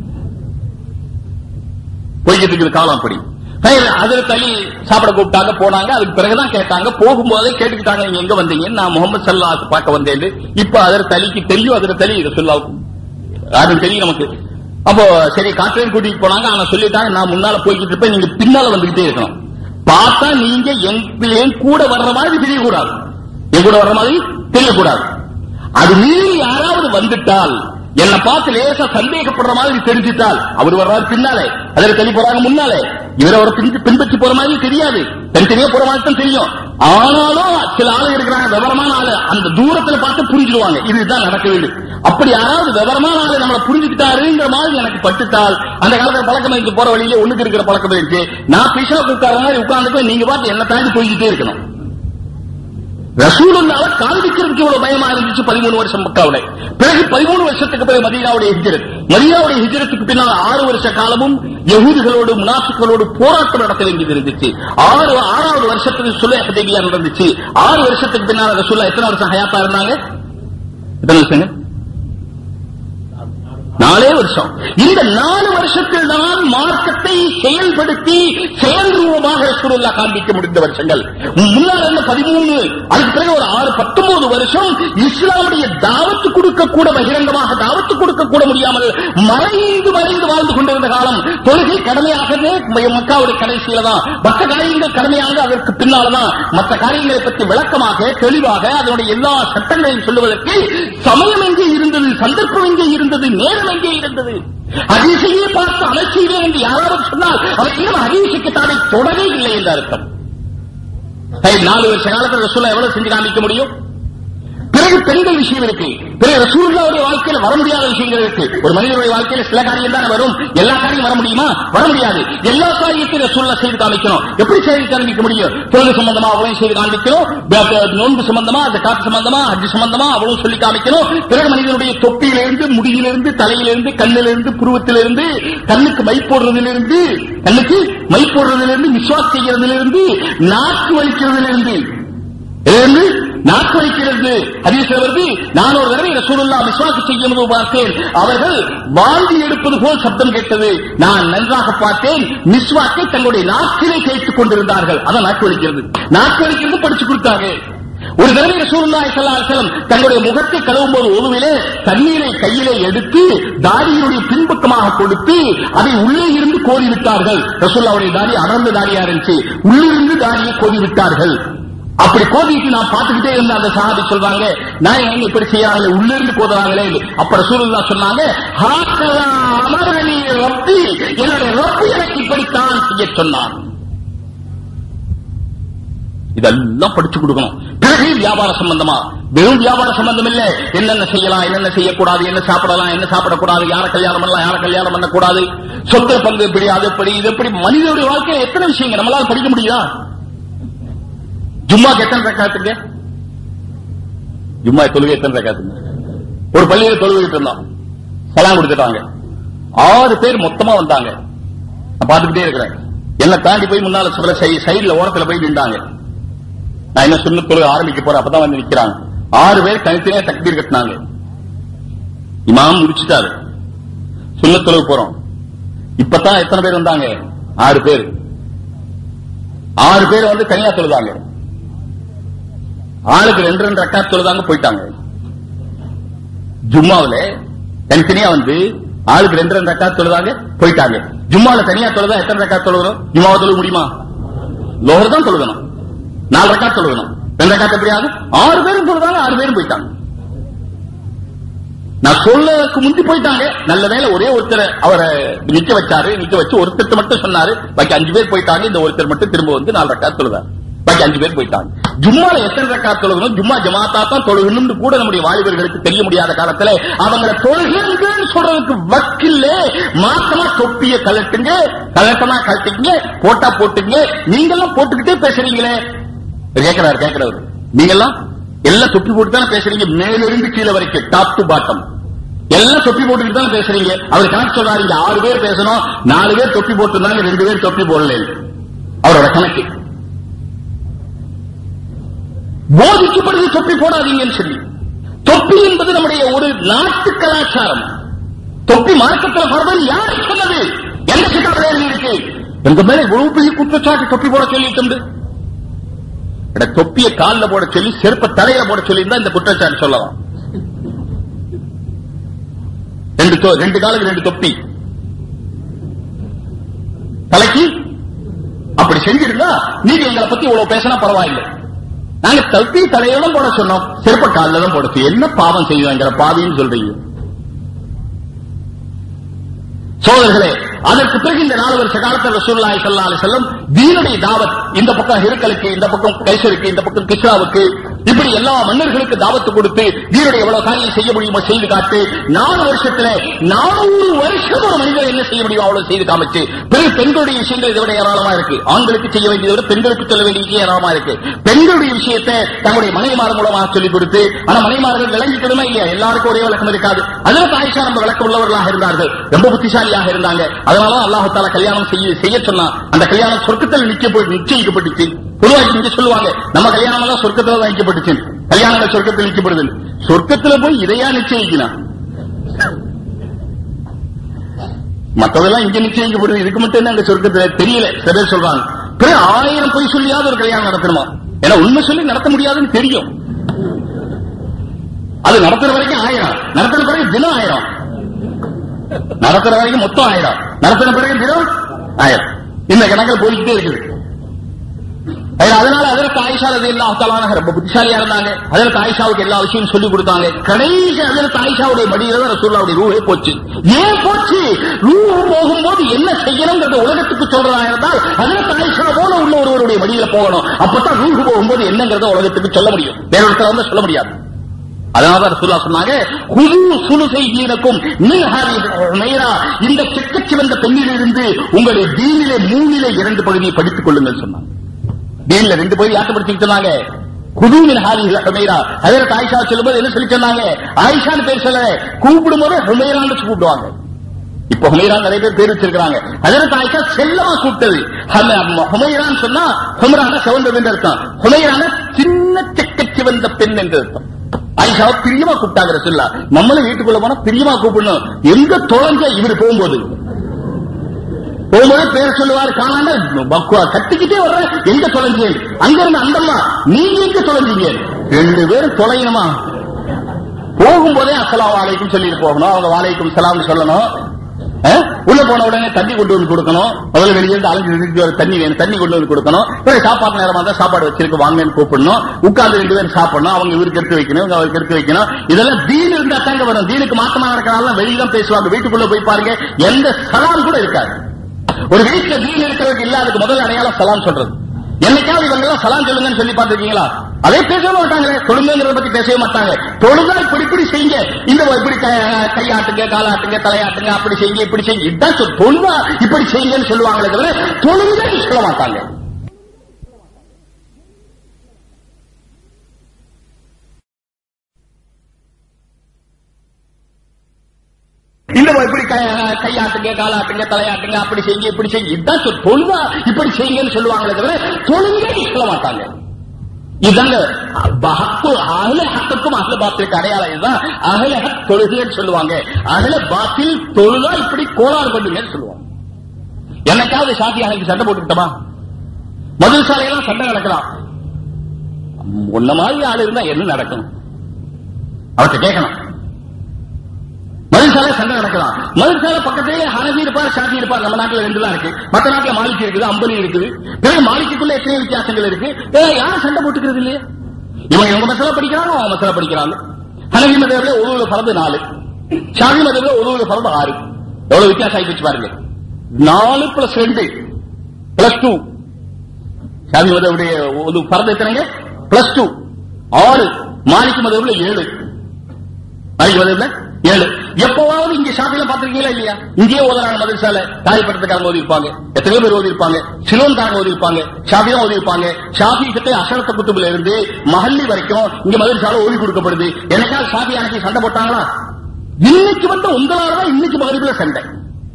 போய்கிட்டு இருக்குது காலம் அப்படி சரி, அதுல தள்ளி சாப்பிட கூப்பிட்டாங்க போனாங்க அதுக்கு பிறகுதான் கேட்டாங்க போகும்போதே கேட்டுக்கிட்டாங்க நீங்க எங்க வந்தீங்க நான் முகமது சல்லாஹ் பார்க்க வந்தேன் இப்ப அதில் தலிக்கு தெரியும் அதில் தலி இதை சொல்லாவுக்கும் யாரும் தெரியும் நமக்கு அப்போ சரி காட்டுறேன் கூட்டிட்டு போனாங்க ஆனா சொல்லிட்டாங்க நான் முன்னால போய்கிட்டு இருப்பேன் நீங்க பின்னால வந்துகிட்டே இருக்கணும் பார்த்தா நீங்க என் என் கூட வர்ற மாதிரி தெரியக்கூடாது என் கூட வர்ற மாதிரி தெரியக்கூடாது அது மீறி யாராவது வந்துட்டால் என்னை பார்த்து லேசா சந்தேகப்படுற மாதிரி தெரிஞ்சிட்டால் அவர் வர்றாரு பின்னாலே அதில் தள்ளி போறாங்க முன்னாலே இவரை அவரை பின் பின்பற்றி போற மாதிரி தெரியாது தனித்தனியா போற மாதிரி தான் தெரியும் ஆனாலும் சில ஆளு இருக்கிறாங்க விவரமான ஆளு அந்த தூரத்துல பார்த்து புரிஞ்சுடுவாங்க இதுதான் நடக்க வேண்டும் அப்படி யாராவது விவரமான ஆளு நம்மளை புரிஞ்சுக்கிட்டாருங்கிற மாதிரி எனக்கு பட்டுட்டால் அந்த காலத்துல பழக்கம் இருக்கு போற வழியில ஒண்ணுக்கு இருக்கிற பழக்கம் இருக்கு நான் பிஷாப் உட்கார மாதிரி உட்கார்ந்துட்டு நீங்க பார்த்து என்ன தாண்டி போய்கிட்டே இருக்கணும் ரசூலுல்லாவை காண்பிக்கிறதுக்கு இவ்வளவு பயமா இருந்துச்சு பதிமூணு வருஷம் மக்காவுல பிறகு பதிமூணு வருஷத்துக்கு பிறகு மதீனாவுடைய ஹிஜரத் மதீனாவுடைய ஹிஜரத்துக்கு பின்னால் ஆறு வருஷ காலமும் யகூதிகளோடு முனாஃபிக்களோடு போராட்டம் நடத்த வேண்டியது இருந்துச்சு ஆறு ஆறாவது வருஷத்துக்கு சுலே ஹதேபியா நடந்துச்சு ஆறு வருஷத்துக்கு பின்னால் ரசூல்லா எத்தனை வருஷம் ஹயாத்தா இருந்தாங்க எத்தனை வருஷங்க நாலே வருஷம் இந்த நாலு வருஷத்தில் தான் மார்க்கத்தை செயல்படுத்தி செயல்ரூபமாக ரசூலுல்லா காண்பிக்க முடிந்த வருஷங்கள் முன்னால் இருந்த பதிமூணு அதுக்கு பிறகு ஒரு ஆறு பத்தொன்பது வருஷம் இஸ்லாமுடைய தாவத்து கொடுக்க கூட பகிரங்கமாக தாவத்து கொடுக்க கூட முடியாமல் மறைந்து மறைந்து வாழ்ந்து கொண்டிருந்த காலம் தொழுகை கடமையாகவே மக்காவுடைய கடைசியில தான் மற்ற காரியங்கள் கடமையாக அதற்கு பின்னால்தான் மற்ற காரியங்களை பற்றி விளக்கமாக தெளிவாக அதனுடைய எல்லா சட்டங்களையும் சொல்லுவதற்கு சமயம் எங்கே இருந்தது சந்தர்ப்பம் எங்கே இருந்தது நேரம் எங்கே இருந்தது ஹதீஸையே பார்த்து அமல் செய்வேன் என்று யாராவது சொன்னால் அவர் இன்னும் ஹதீஸுக்கு தானே தொடரவே இல்லை என்று அர்த்தம் சரி, நாலு வருஷ காலத்தில் ரசூலா எவ்வளவு செஞ்சு காமிக்க முடியும் பிறகு பெண்கள் விஷயம் இருக்கு பிறகு ரசூலுல்லாவுடைய வாழ்க்கையில வர முடியாத விஷயங்கள் இருக்கு ஒரு மனிதனுடைய வாழ்க்கையில சில காரியம் தான் வரும் எல்லா காரியம் வர முடியுமா வர முடியாது எல்லா காரியத்தையும் ரசூல்லா செய்து காமிக்கணும் எப்படி செய்து காண்பிக்க முடியும் தொழில் சம்பந்தமா அவளையும் செய்து காண்பிக்கணும் ப- ப- நோன்பு சம்பந்தமா அந்த காத்து சம்பந்தமா ஹஜ் சம்பந்தமா அவளும் சொல்லி காமிக்கணும் பிறகு மனிதனுடைய தொப்பியிலிருந்து முடியிலிருந்து தலையிலிருந்து கண்ணிலிருந்து புருவத்திலிருந்து கண்ணுக்கு மை போடுறதிலிருந்து கண்ணுக்கு மை போடுறதிலிருந்து விஸ்வாஸ் செய்யறதிலிருந்து நாக்கு வலிக்கிறதிலிருந்து இதிலிருந்து நாக்கு வைக்கிறது ஹதீஸ்ல வருது நான் ஒரு தடவை ரசூலுல்லா விஸ்வாச செய்யும் போது பார்த்தேன் அவர்கள் வாந்தி எடுப்பது போல் சப்தம் கேட்டது நான் நன்றாக பார்த்தேன் மிஸ்வாக்கை தங்களுடைய நாக்கிலே கேட்டுக் கொண்டிருந்தார்கள் அதான் நாக்கு வலிக்கிறது நாக்கு வலிக்கிறது படிச்சு கொடுத்தாங்க ஒரு தடவை ரசூலுல்லாஹி ஸல்லல்லாஹு அலைஹி வஸல்லம் தங்களுடைய முகத்தை கழுவும் போது ஒருவிலே தண்ணீரை கையிலே எடுத்து தாடியினுடைய பின்பக்கமாக கொடுத்து அதை உள்ளே இருந்து கோதி விட்டார்கள் ரசூலுல்லாவுடைய தாடி அடர்ந்த தாடியா இருந்துச்சு உள்ளிருந்து தாடியை கோதி விட்டார்கள் அப்படி கோதிட்டு நான் பார்த்துக்கிட்டே இருந்த அந்த சஹாபி சொல்றாங்க நான் ஏன் இப்படி செய்யறாங்களே உள்ள இருந்து கோதுறாங்களே அப்ப ரசூலுல்லாஹ் சொன்னாங்க "ஹாக்கதா அமரனி ரப்பி என்னுடைய ரப்பு எனக்கு இப்படித்தான் செய்ய சொன்னான் இதெல்லாம் படிச்சு கொடுக்கணும் பிறகு வியாபார சம்பந்தமா வெறும் வியாபார சம்பந்தம் இல்ல என்னென்ன செய்யலாம் என்னென்ன செய்யக்கூடாது என்ன சாப்பிடலாம் என்ன சாப்பிடக்கூடாது யார கல்யாணம் பண்ணலாம் யார கல்யாணம் பண்ணக்கூடாது சொத்து பங்கு எப்படி அது எப்படி இது எப்படி மனிதனுடைய வாழ்க்கையில எத்தனை விஷயங்கள் நம்மளால படிக்க முடியுதா ஜும்மாக்கு எத்தனை ரக்காத்துங்க ஜும்மா தொழுகை எத்தனை ரக்காத்துங்க ஒரு பள்ளியில தொழுகிட்டு இருந்தோம் சலாம் கொடுத்துட்டாங்க ஆறு பேர் மொத்தமா வந்தாங்க நான் பார்த்துக்கிட்டே இருக்கிறேன் என்ன தாண்டி போய் முன்னால சொல்ல சைடுல ஓரத்துல போய் நின்றாங்க நான் என்ன சொன்ன தொழுகை ஆரம்பிக்க போறேன் அப்பதான் வந்து நிக்கிறாங்க ஆறு பேர் தனித்தனியா தக்பீர் கட்டினாங்க இமாம் முடிச்சுட்டாரு சுண்ண தொழுக போறோம் இப்பதான் எத்தனை பேர் வந்தாங்க ஆறு பேர் ஆறு பேர் வந்து தனியா தொழுதாங்க ஆளுக்கு ரெண்டு ரெண்டு ரக்கா தொழுதாங்க போயிட்டாங்க ஜும்மாவுல தனித்தனியா வந்து ஆளுக்கு ரெண்டு ரெண்டு ரக்கா தொழுதாங்க போயிட்டாங்க ஜும்மாவுல தனியா தொழுதா எத்தனை ரக்கா தொழுகிறோம் ஜும்மாவை தொழுக முடியுமா லோகர் தான் தொழுகணும் நாலு ரக்கா தொழுகணும் ரெண்டு ரக்கா எப்படியாவது ஆறு பேரும் தொழுதாங்க ஆறு பேரும் போயிட்டாங்க நான் சொல்லக்கு முந்தி போயிட்டாங்க நல்ல வேளை ஒரே ஒருத்தர் அவரை நிக்க வச்சாரு நிக்க வச்சு ஒருத்தர் மட்டும் சொன்னாரு பாக்கி அஞ்சு பேர் போயிட்டாங்க இந்த ஒருத்தர் மட்டும் திரும்ப வந்து நாலு ரக்கா தொழுதாரு பாக்கி அஞ்சு பேர் போயிட்டாங்க ஜும்மால எத்தனை ரக்கா தொழுகணும் ஜும்மா ஜமாத்தா தான் தொழுகணும்னு கூட நம்முடைய வாலிபர்களுக்கு தெரிய முடியாத காலத்துல அவங்களை தொழுகன்னு சொல்றதுக்கு வக்கில்ல மாசமா தொப்பிய கலட்டுங்க கலட்டமா கலட்டிங்க போட்டா போட்டுங்க நீங்கெல்லாம் போட்டுக்கிட்டே பேசுறீங்களே கேட்கிறாரு கேட்கிறவர் நீங்கெல்லாம் எல்லாம் தொப்பி போட்டு தானே பேசுறீங்க மேலிருந்து கீழே வரைக்கும் டாப் டு பாட்டம் எல்லாம் தொப்பி போட்டுக்கிட்டு தான் பேசுறீங்க அவர் கணக்கு சொல்றாரு இங்க ஆறு பேர் பேசணும் நாலு பேர் தொப்பி போட்டிருந்தாங்க ரெண்டு பேர் தொப்பி போடல அவரோட கணக்கு போதிக்கப்படுது தொப்பி போடாதீங்கன்னு சொல்லி தொப்பி என்பது நம்முடைய ஒரு நாட்டு கலாச்சாரம் தொப்பி மார்க்கத்தில் பரவல் யார் சொன்னது எந்த கிட்டாபில் எழுதி இருக்கு எங்க மேல இவ்வளவு பெரிய குற்றச்சாட்டு தொப்பி போட சொல்லிட்டு எட தொப்பிய கால்ல போட சொல்லி செருப்ப தலையில போட சொல்லி இந்த குற்றச்சாட்டு சொல்லலாம் ரெண்டு தொ- ரெண்டு காலுக்கு ரெண்டு தொப்பி தலைக்கு அப்படி செஞ்சிருந்தா நீங்க எங்களை பத்தி இவ்வளவு பேசினா பரவாயில்லை நாங்க தொப்பி தலையில போட சொன்னோம் செருப்ப காலில தான் போட சொல்லி என்ன பாவம் செய்வாங்கிற பாவின்னு சொல்றீங்க சோதர்களே அதற்கு பிறகு இந்த நாலு வருஷ காலத்தில் ரசூலுல்லாஹி ஸல்லல்லாஹு அலைஹி வஸல்லம் தீனுடைய தாவத் இந்த பக்கம் ஹிருக்கலுக்கு இந்த பக்கம் கைசருக்கு இந்த பக்கம் கிஸ்ராவுக்கு இப்படி எல்லா மன்னர்களுக்கு தாவத்து கொடுத்து தீனுடைய எவ்வளவு காரியம் செய்ய முடியுமோ செய்து காட்டு நாலு வருஷத்துல நானூறு வருஷம் ஒரு மனிதர் என்ன செய்ய முடியும் அவ்வளவு செய்து காமிச்சு பிறகு பெண்களுடைய விஷயங்கள் இதை விட ஏராளமா இருக்கு ஆண்களுக்கு செய்ய வேண்டியதை விட பெண்களுக்கு சொல்ல வேண்டிய விஷயம் ஏராளமா இருக்கு பெண்களுடைய விஷயத்தை தங்களுடைய மனைவிமார் மூலமாக சொல்லிக் கொடுத்து ஆனா மனைவிமார்கள் விளங்கிக்கணுமா இல்லையா எல்லாருக்கும் ஒரே விளக்கம் இருக்காது அதற்கு ஆயிஷா நம்ம விளக்கம் உள்ளவர்களாக இருந்தார்கள் ரொம்ப புத்திசாலியாக இருந்தாங்க அதனால அல்லாஹு தாலா கல்யாணம் செய்ய செய்ய சொன்னான் அந்த கல்யாணம் சொர்க்கத்தில் நிச்சயப்பட்டு நிச்சயிக்கப்பட்டுச்சு பொதுவாக இங்க சொல்லுவாங்க நம்ம கல்யாணம் எல்லாம் சொர்க்கத்துல தான் நிச்சயப்பட்டுச்சு கல்யாணங்கள் சொர்க்கத்தில் நிச்சயப்படுது சொர்க்கத்துல போய் இதையா நிச்சயிக்கலாம் மத்ததெல்லாம் இங்க நிச்சயிக்கப்படுது இதுக்கு மட்டும் என்ன அங்க சொர்க்கத்துல தெரியல சில பேர் சொல்றாங்க பிறகு ஆயிரம் பொய் சொல்லியாவது ஒரு கல்யாணம் நடத்தணுமா ஏன்னா உண்மை சொல்லி நடத்த முடியாதுன்னு தெரியும் அது நடத்துற வரைக்கும் ஆயிரம் நடத்துற பிறகு தினம் ஆயிரம் நடத்துற வரைக்கும் மொத்தம் ஆயிரம் நடத்தின பிறகு தினம் ஆயிரம் இந்த கணக்கில் போய்கிட்டே இருக்குது ஐயா, அதனால அதற்கு ஆயிஷா ரதி அல்லாஹாலான ரொம்ப புத்திசாலியா இருந்தாங்க அதற்கு ஆயிஷாவுக்கு எல்லா விஷயம் சொல்லி கொடுத்தாங்க கடைசி அதற்கு ஆயிஷாவுடைய மடியில தான் ரசூல்லாவுடைய ரூஹே போச்சு ஏன் போச்சு ரூஹ் போகும்போது என்ன செய்யணுங்கிறத உலகத்துக்கு சொல்றதா இருந்தால் அதற்கு ஆயிஷா போல உள்ள ஒருவருடைய மடியில போகணும் அப்பதான் ரூஹ் போகும்போது என்னங்கிறத உலகத்துக்கு சொல்ல முடியும் வேற ஒருத்தர் வந்து சொல்ல முடியாது அதனால ரசூல்லா சொன்னாங்க குழு சுலுசை தீனக்கும் மின்ஹாரி உமைரா இந்த செக்கச்சிவந்த பெண்ணிலிருந்து உங்களுடைய தீனிலே மூணிலே இரண்டு பகுதியை படித்துக் கொள்ளுங்கள் சொன்னாங்க தீன்ல ரெண்டு பகுதி யார்கிட்ட படிச்சுட்டு சொன்னாங்க குதூமின் ஹாரி ஹுமைரா அதற்கு ஆயிஷா சொல்லும்போது என்ன சொல்லி சொன்னாங்க ஆயிஷான்னு பேர் சொல்ல கூப்பிடும் போது ஹுமைரான்னு கூப்பிடுவாங்க இப்ப ஹுமைரா நிறைய பேர் பேர் வச்சிருக்காங்க அதற்கு ஆயிஷா செல்லமா கூப்பிட்டது ஹம- ஹுமைரான்னு சொன்னா ஹுமரான சிவந்தது என்று அர்த்தம் ஹுமைரான சின்ன செக்க சிவந்த பெண் என்று அர்த்தம் ஆயிஷாவை பிரியமா கூப்பிட்டாங்க ரசுல்லா நம்மளும் வீட்டுக்குள்ள போனா பிரியமா கூப்பிடணும் எங்க தொலைஞ்ச இவர் போகும்போது போகும்போது பேர் சொல்லுவார் காணாம பக்குவா கத்திக்கிட்டே வர்ற எங்க தொலைஞ்சேன் அங்க இருந்த அந்தம்மா நீங்க எங்க தொலைஞ்சீங்க ரெண்டு பேரும் தொலையணுமா போகும்போதே அஸ்ஸலாமு அலைக்கும் சொல்லிட்டு போகணும் அவங்க வாலைக்கும் சலாம்னு சொல்லணும் அஹ்? உள்ள போன உடனே தண்ணி கொண்டு வந்து கொடுக்கணும் முதல்ல வெளியே இருந்து அலைஞ்சு நிறுத்தி வர தண்ணி வேணும் தண்ணி கொண்டு வந்து கொடுக்கணும் பிறகு சாப்பாடு நேரமா இருந்தா சாப்பாடு வச்சிருக்கு வாங்கன்னு கூப்பிடணும் உட்கார்ந்து ரெண்டு பேரும் சாப்பிடணும் அவங்க இவருக்கு எடுத்து வைக்கணும் இவங்க அவருக்கு எடுத்து வைக்கணும் இதெல்லாம் தீன் இருந்தா தாங்க வரும் தீனுக்கு மாற்றமா நடக்கிறாங்க வெளியே தான் பேசுவாங்க வீட்டுக்குள்ள போய் பாருங்க எந்த சலாம் கூட இருக்காது ஒரு வீட்டுல தீன் இருக்கிறதுக்கு இல்லாததுக்கு முதல் அடையாளம் சலாம் சொல்றது என்னைக்காவது இவங்க எல்லாம் சலாம் சொல்லுங்கன்னு சொல்லி பார்த்திருக்கீங்களா அதே பேசவே மாட்டாங்களே தொழுங்கிறத பத்தி பேசவே மாட்டாங்க தொழுதா இப்படி இப்படி செய்யுங்க இந்த இப்படி க- கையாட்டுங்க காலாட்டுங்க தலையாட்டுங்க அப்படி செய்யுங்க இப்படி செய்யுங்க இதுதான் சொல் தொழுதா இப்படி செய்யுங்கன்னு சொல்லுவாங்களே தவிர தொழுங்க சொல்ல மாட்டாங்க இந்த இப்படி க- கையாட்டுங்க காலாட்டுங்க தலையாட்டுங்க அப்படி செய்யுங்க இப்படி செய்யுங்க இதுதான் சொல் தொழுதா இப்படி செய்யுங்கன்னு சொல்லுவாங்களே தவிர தொழுங்க சொல்ல மாட்டாங்க இதல்ல ஹக்கு அகல ஹக்குக்கும் அகல பாத்திலுக்கு அடையாளம் இதுதான் அகல ஹக் தொழுகைன்னு சொல்லுவாங்க அகல பாத்தில் தொழுதா இப்படி கோளாறு பண்ணுங்கன்னு சொல்லுவாங்க என்னைக்காவது சாதி அன்னைக்கு சண்டை போட்டுக்கிட்டோமா மதுரை சாலையெல்லாம் சண்டை நடக்கலாம் உன்ன மாதிரி ஆள் இருந்தா என்ன நடக்கும் அவர்கிட்ட கேட்கணும் மதுசாலை சண்டை நடக்கலாம் மதுசாலை பக்கத்திலே ஹனபி இருப்பார் ஷாஃபி இருப்பார் நம்ம நாட்டுல ரெண்டு தான் இருக்கு மத்த நாட்டுல மாலிக்கு இருக்குது அம்பனி இருக்குது பிறகு மாலிக்குள்ள எத்தனை வித்தியாசங்கள் இருக்கு ஏ, யாரும் சண்டை போட்டுக்கிறது இல்லையே இவங்க இவங்க மசாலா படிக்கிறாங்க அவங்க மசாலா படிக்கிறாங்க ஹனபி மதத்துல உருவுல பறந்து நாலு ஷாஃபி மதத்துல உருவுல பறந்து ஆறு எவ்வளவு வித்தியாசம் ஆகி போச்சு பாருங்க நாலு பிளஸ் ரெண்டு பிளஸ் டூ ஷாஃபி மதவுடைய ஒரு பறந்து எத்தனைங்க பிளஸ் டூ ஆறு மாலிக்கு மதவுல ஏழு நாளைக்கு வருதுல ஏழு எப்பவாவது இங்க ஷாப்பில பாத்திருக்கீங்களா இல்லையா இங்கேயே ஓதுறாங்க மதரசால காயப்பட்டத்துக்காரங்க ஓதி இருப்பாங்க எத்தனையோ பேர் ஓதி இருப்பாங்க சிலோன்காரங்க ஓதி இருப்பாங்க ஷாபியா ஓதி இருப்பாங்க ஷாபி கிட்ட அசரத்த குத்துபுல இருந்து மஹல்லி வரைக்கும் இங்க மதரசால ஓதி கொடுக்கப்படுது எனக்காக ஷாபி அன்னைக்கு சண்டை போட்டாங்களா இன்னைக்கு வந்து உங்களால தான் இன்னைக்கு மகரிபில சண்டை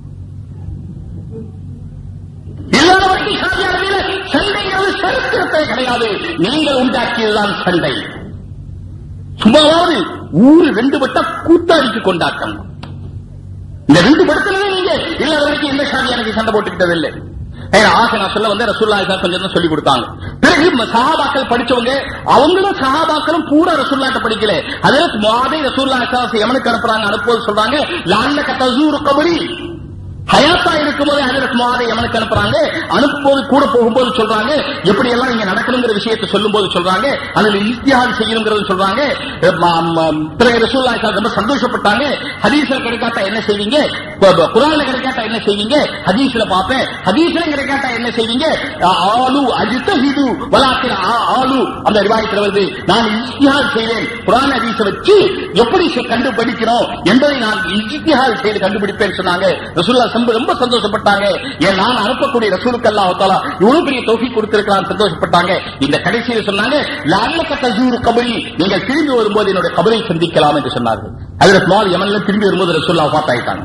இல்லாத வரைக்கும் ஷாபி அரபியில சண்டைங்கிறது சரித்திரத்தை கிடையாது நீங்கள் உண்டாக்கியதுதான் சண்டை சும்மாவது ஊரு ரெண்டு பட்டா கூத்தாடிக்கு கொண்டாட்டம் இந்த ரெண்டு படத்துல நீங்க இல்லாத வரைக்கும் எந்த சாமி எனக்கு சண்டை போட்டுக்கிட்டது இல்லை ஏன்னா, ஆசை நான் சொல்ல வந்து ரசூல்லா இஸ்லாம் கொஞ்சம் தான் சொல்லி கொடுத்தாங்க பிறகு ம- சஹாபாக்கள் படிச்சவங்க அவங்களும் சஹாபாக்களும் பூரா ரசூல்லாட்ட படிக்கல அதுல மாதே ரசூல்லா இஸ்லாம் எமனுக்கு அனுப்புறாங்க அனுப்புவது சொல்றாங்க லால்ல கத்தூர் கபரி ஹயாத்தா இருக்கும்போது ஹஜரத் முஆதை யமனுக்கு அனுப்புறாங்க அனுப்பும்போது கூட போகும்போது சொல்றாங்க எப்படி எல்லாம் இங்க நடக்கணுங்கிற விஷயத்தை சொல்லும்போது சொல்றாங்க அதுல இஸ்திஹாத் செய்யணுங்கிறது சொல்றாங்க ம- ம- பிறகு ரசூலுல்லாஹி ஸல்லல்லாஹு அலைஹி வஸல்லம் சந்தோஷப்பட்டாங்க ஹதீஸ்ல கிடைக்காட்டா என்ன செய்வீங்க ப- ப- குர்ஆன்ல கிடைக்காட்டா என்ன செய்வீங்க ஹதீஸ்ல பாப்பேன் ஹதீஸ்ல கிடைக்காட்டா என்ன செய்வீங்க ஆ- ஆலு அஜ்தஹிது வலாக்கின் ஆ- ஆலு அந்த ரிவாயத்துல வருது நான் இஸ்திஹாத் செய்வேன் குர்ஆன் ஹதீஸை வச்சு எப்படி செ- கண்டுபிடிக்கிறோம் என்பதை நான் இஜ்திஹாத் செய்து கண்டுபிடிப்பேன் சொன்னாங்க ரசூலுல்லாஹ் ரொம்ப ரொம்ப சந்தோஷப்பட்டாங்க ஏன் நான் அனுப்பக்கூடிய ரசூலுக்கு அல்லாஹ் தஆலா இவ்வளவு பெரிய தௌஃபீக் கொடுத்திருக்கிறான் சந்தோஷப்பட்டாங்க இந்த கடைசியில் சொன்னாங்க லஅல்லக தஸூரு கபரி நீங்கள் திரும்பி வரும்போது என்னுடைய கபரை சந்திக்கலாம் என்று சொன்னார்கள் ஹஜ்ரத் மால் யமன்ல திரும்பி வரும்போது ரசூலுல்லாஹ் வஃபாத் ஆயிட்டாங்க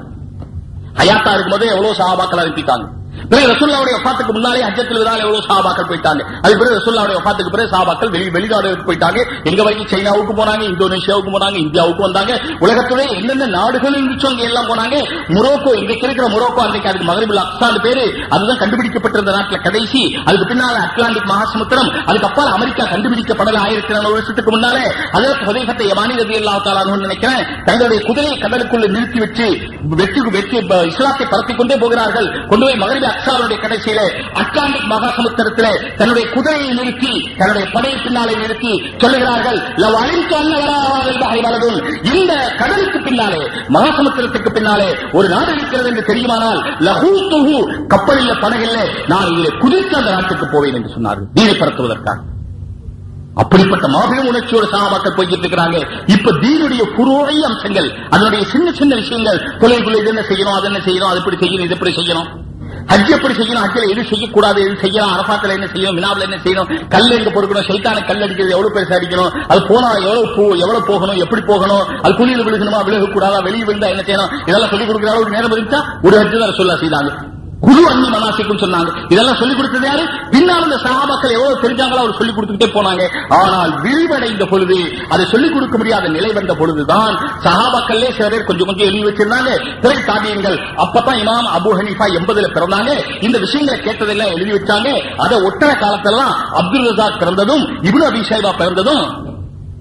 ஹயாத்தா இருக்கும்போது எவ்வளவு சஹாபாக்கள் அனுப்பிட்டாங்க பிறகு ரசூல்லாவுடைய வஃபாத்துக்கு முன்னாலே ஹஜ்ஜத்தில் விதால எவ்வளவு சஹாபாக்கள் போயிட்டாங்க அது பிறகு ரசூல்லாவுடைய வஃபாத்துக்கு பிறகு சஹாபாக்கள் வெளி வெளிநாடுகளுக்கு போயிட்டாங்க எங்க வரைக்கும் சைனாவுக்கு போனாங்க இந்தோனேஷியாவுக்கு போனாங்க இந்தியாவுக்கு வந்தாங்க உலகத்துடைய எந்தெந்த நாடுகள் இருந்துச்சோ அங்க எல்லாம் போனாங்க மொரோக்கோ இன்றைக்கு இருக்கிற மொரோக்கோ அன்றைக்கு அதுக்கு மகரிபுல் அக்சாண்டு பேரு அதுதான் கண்டுபிடிக்கப்பட்டிருந்த நாட்டுல கடைசி அதுக்கு பின்னால அட்லாண்டிக் மகாசமுத்திரம் அதுக்கு அப்பால் அமெரிக்கா கண்டுபிடிக்கப்படல ஆயிரத்தி நானூறு வருஷத்துக்கு முன்னாலே அதற்கு ஹுதைஃபத்தை யமானி ரலியல்லாஹு தஆலா நினைக்கிறேன் தங்களுடைய குதிரையை கடலுக்குள்ள நிறுத்தி வச்சு வெற்றி வெற்றி ப- இஸ்லாத்தை பரப்பிக் கொண்டே போகிறார்கள் கொண்டு போய் மகரிபி அக்சாருடைய கடைசியில அட்லாண்டிக் மகாசமுத்திரத்திலே தன்னுடைய குதிரையை நிறுத்தி தன்னுடைய படையை பின்னாலே நிறுத்தி சொல்லுகிறார்கள் "லவ் அலிம்து அன்ன வராஅல் பஹரி வலதுன்." இந்த கடலுக்கு பின்னாலே மகாசமுத்திரத்துக்கு பின்னாலே ஒரு நாடு இருக்கிறது என்று தெரியுமானால் லஹூத்துஹு கப்பலில் படகில்ல நான் இதிலே குதித்து அந்த நாட்டுக்கு போவேன் என்று சொன்னார்கள் தீனை பரத்துவதற்காக அப்படிப்பட்ட மாபெரும் உணர்ச்சியோட சகாபாக்கள் போய்கிட்டு இருக்கிறாங்க இப்ப தீனுடைய புரோழை அம்சங்கள் அதனுடைய சின்ன சின்ன விஷயங்கள் தொழில்குள்ள இது என்ன செய்யணும் அது என்ன செய்யணும் அது எப்படி செய்யணும் இது எப்படி செய்யணும் ஹஜ் எப்படி செய்யணும் ஹஜ்ஜில் எது செய்யக்கூடாது எது செய்யலாம் அரபாத்துல என்ன செய்யணும் மினாவில் என்ன செய்யணும் கல் எங்க பொறுக்கணும் சைத்தான கல் அடிக்கிறது எவ்வளவு பெருசா அடிக்கணும் அது போனா எவ்வளவு போ எவ்வளவு போகணும் எப்படி போகணும் அது குழியில் விழுகணுமா விழுகக்கூடாதா வெளியே விழுந்தா என்ன செய்யணும் இதெல்லாம் சொல்லிக் கொடுக்குற அளவுக்கு நேரம் இருந்துச்சா ஒரு ஹஜ்ஜு தான் சொல்ல செய்தாங்க குரு அன்னி மனாசிக்கும் சொன்னாங்க இதெல்லாம் சொல்லிக் கொடுத்தது யாரு பின்னால் இந்த சகாபாக்கள் எவ்வளவு தெரிஞ்சாங்களோ அவர் சொல்லிக் கொடுத்துக்கிட்டே போனாங்க ஆனால் விரிவடைந்த பொழுது அதை சொல்லிக் கொடுக்க முடியாத நிலை வந்த பொழுதுதான் சகாபாக்கள்லே சில பேர் கொஞ்சம் கொஞ்சம் எழுதி வச்சிருந்தாங்க பிறகு தாபியங்கள் அப்பதான் இமாம் அபு ஹனீஃபா எண்பதுல பிறந்தாங்க இந்த விஷயங்களை கேட்டதெல்லாம் எழுதி வச்சாங்க அதை ஒட்டன காலத்துல தான் அப்துல் ரசாக் பிறந்ததும் இப்னு அபி ஷைபா பிறந்ததும்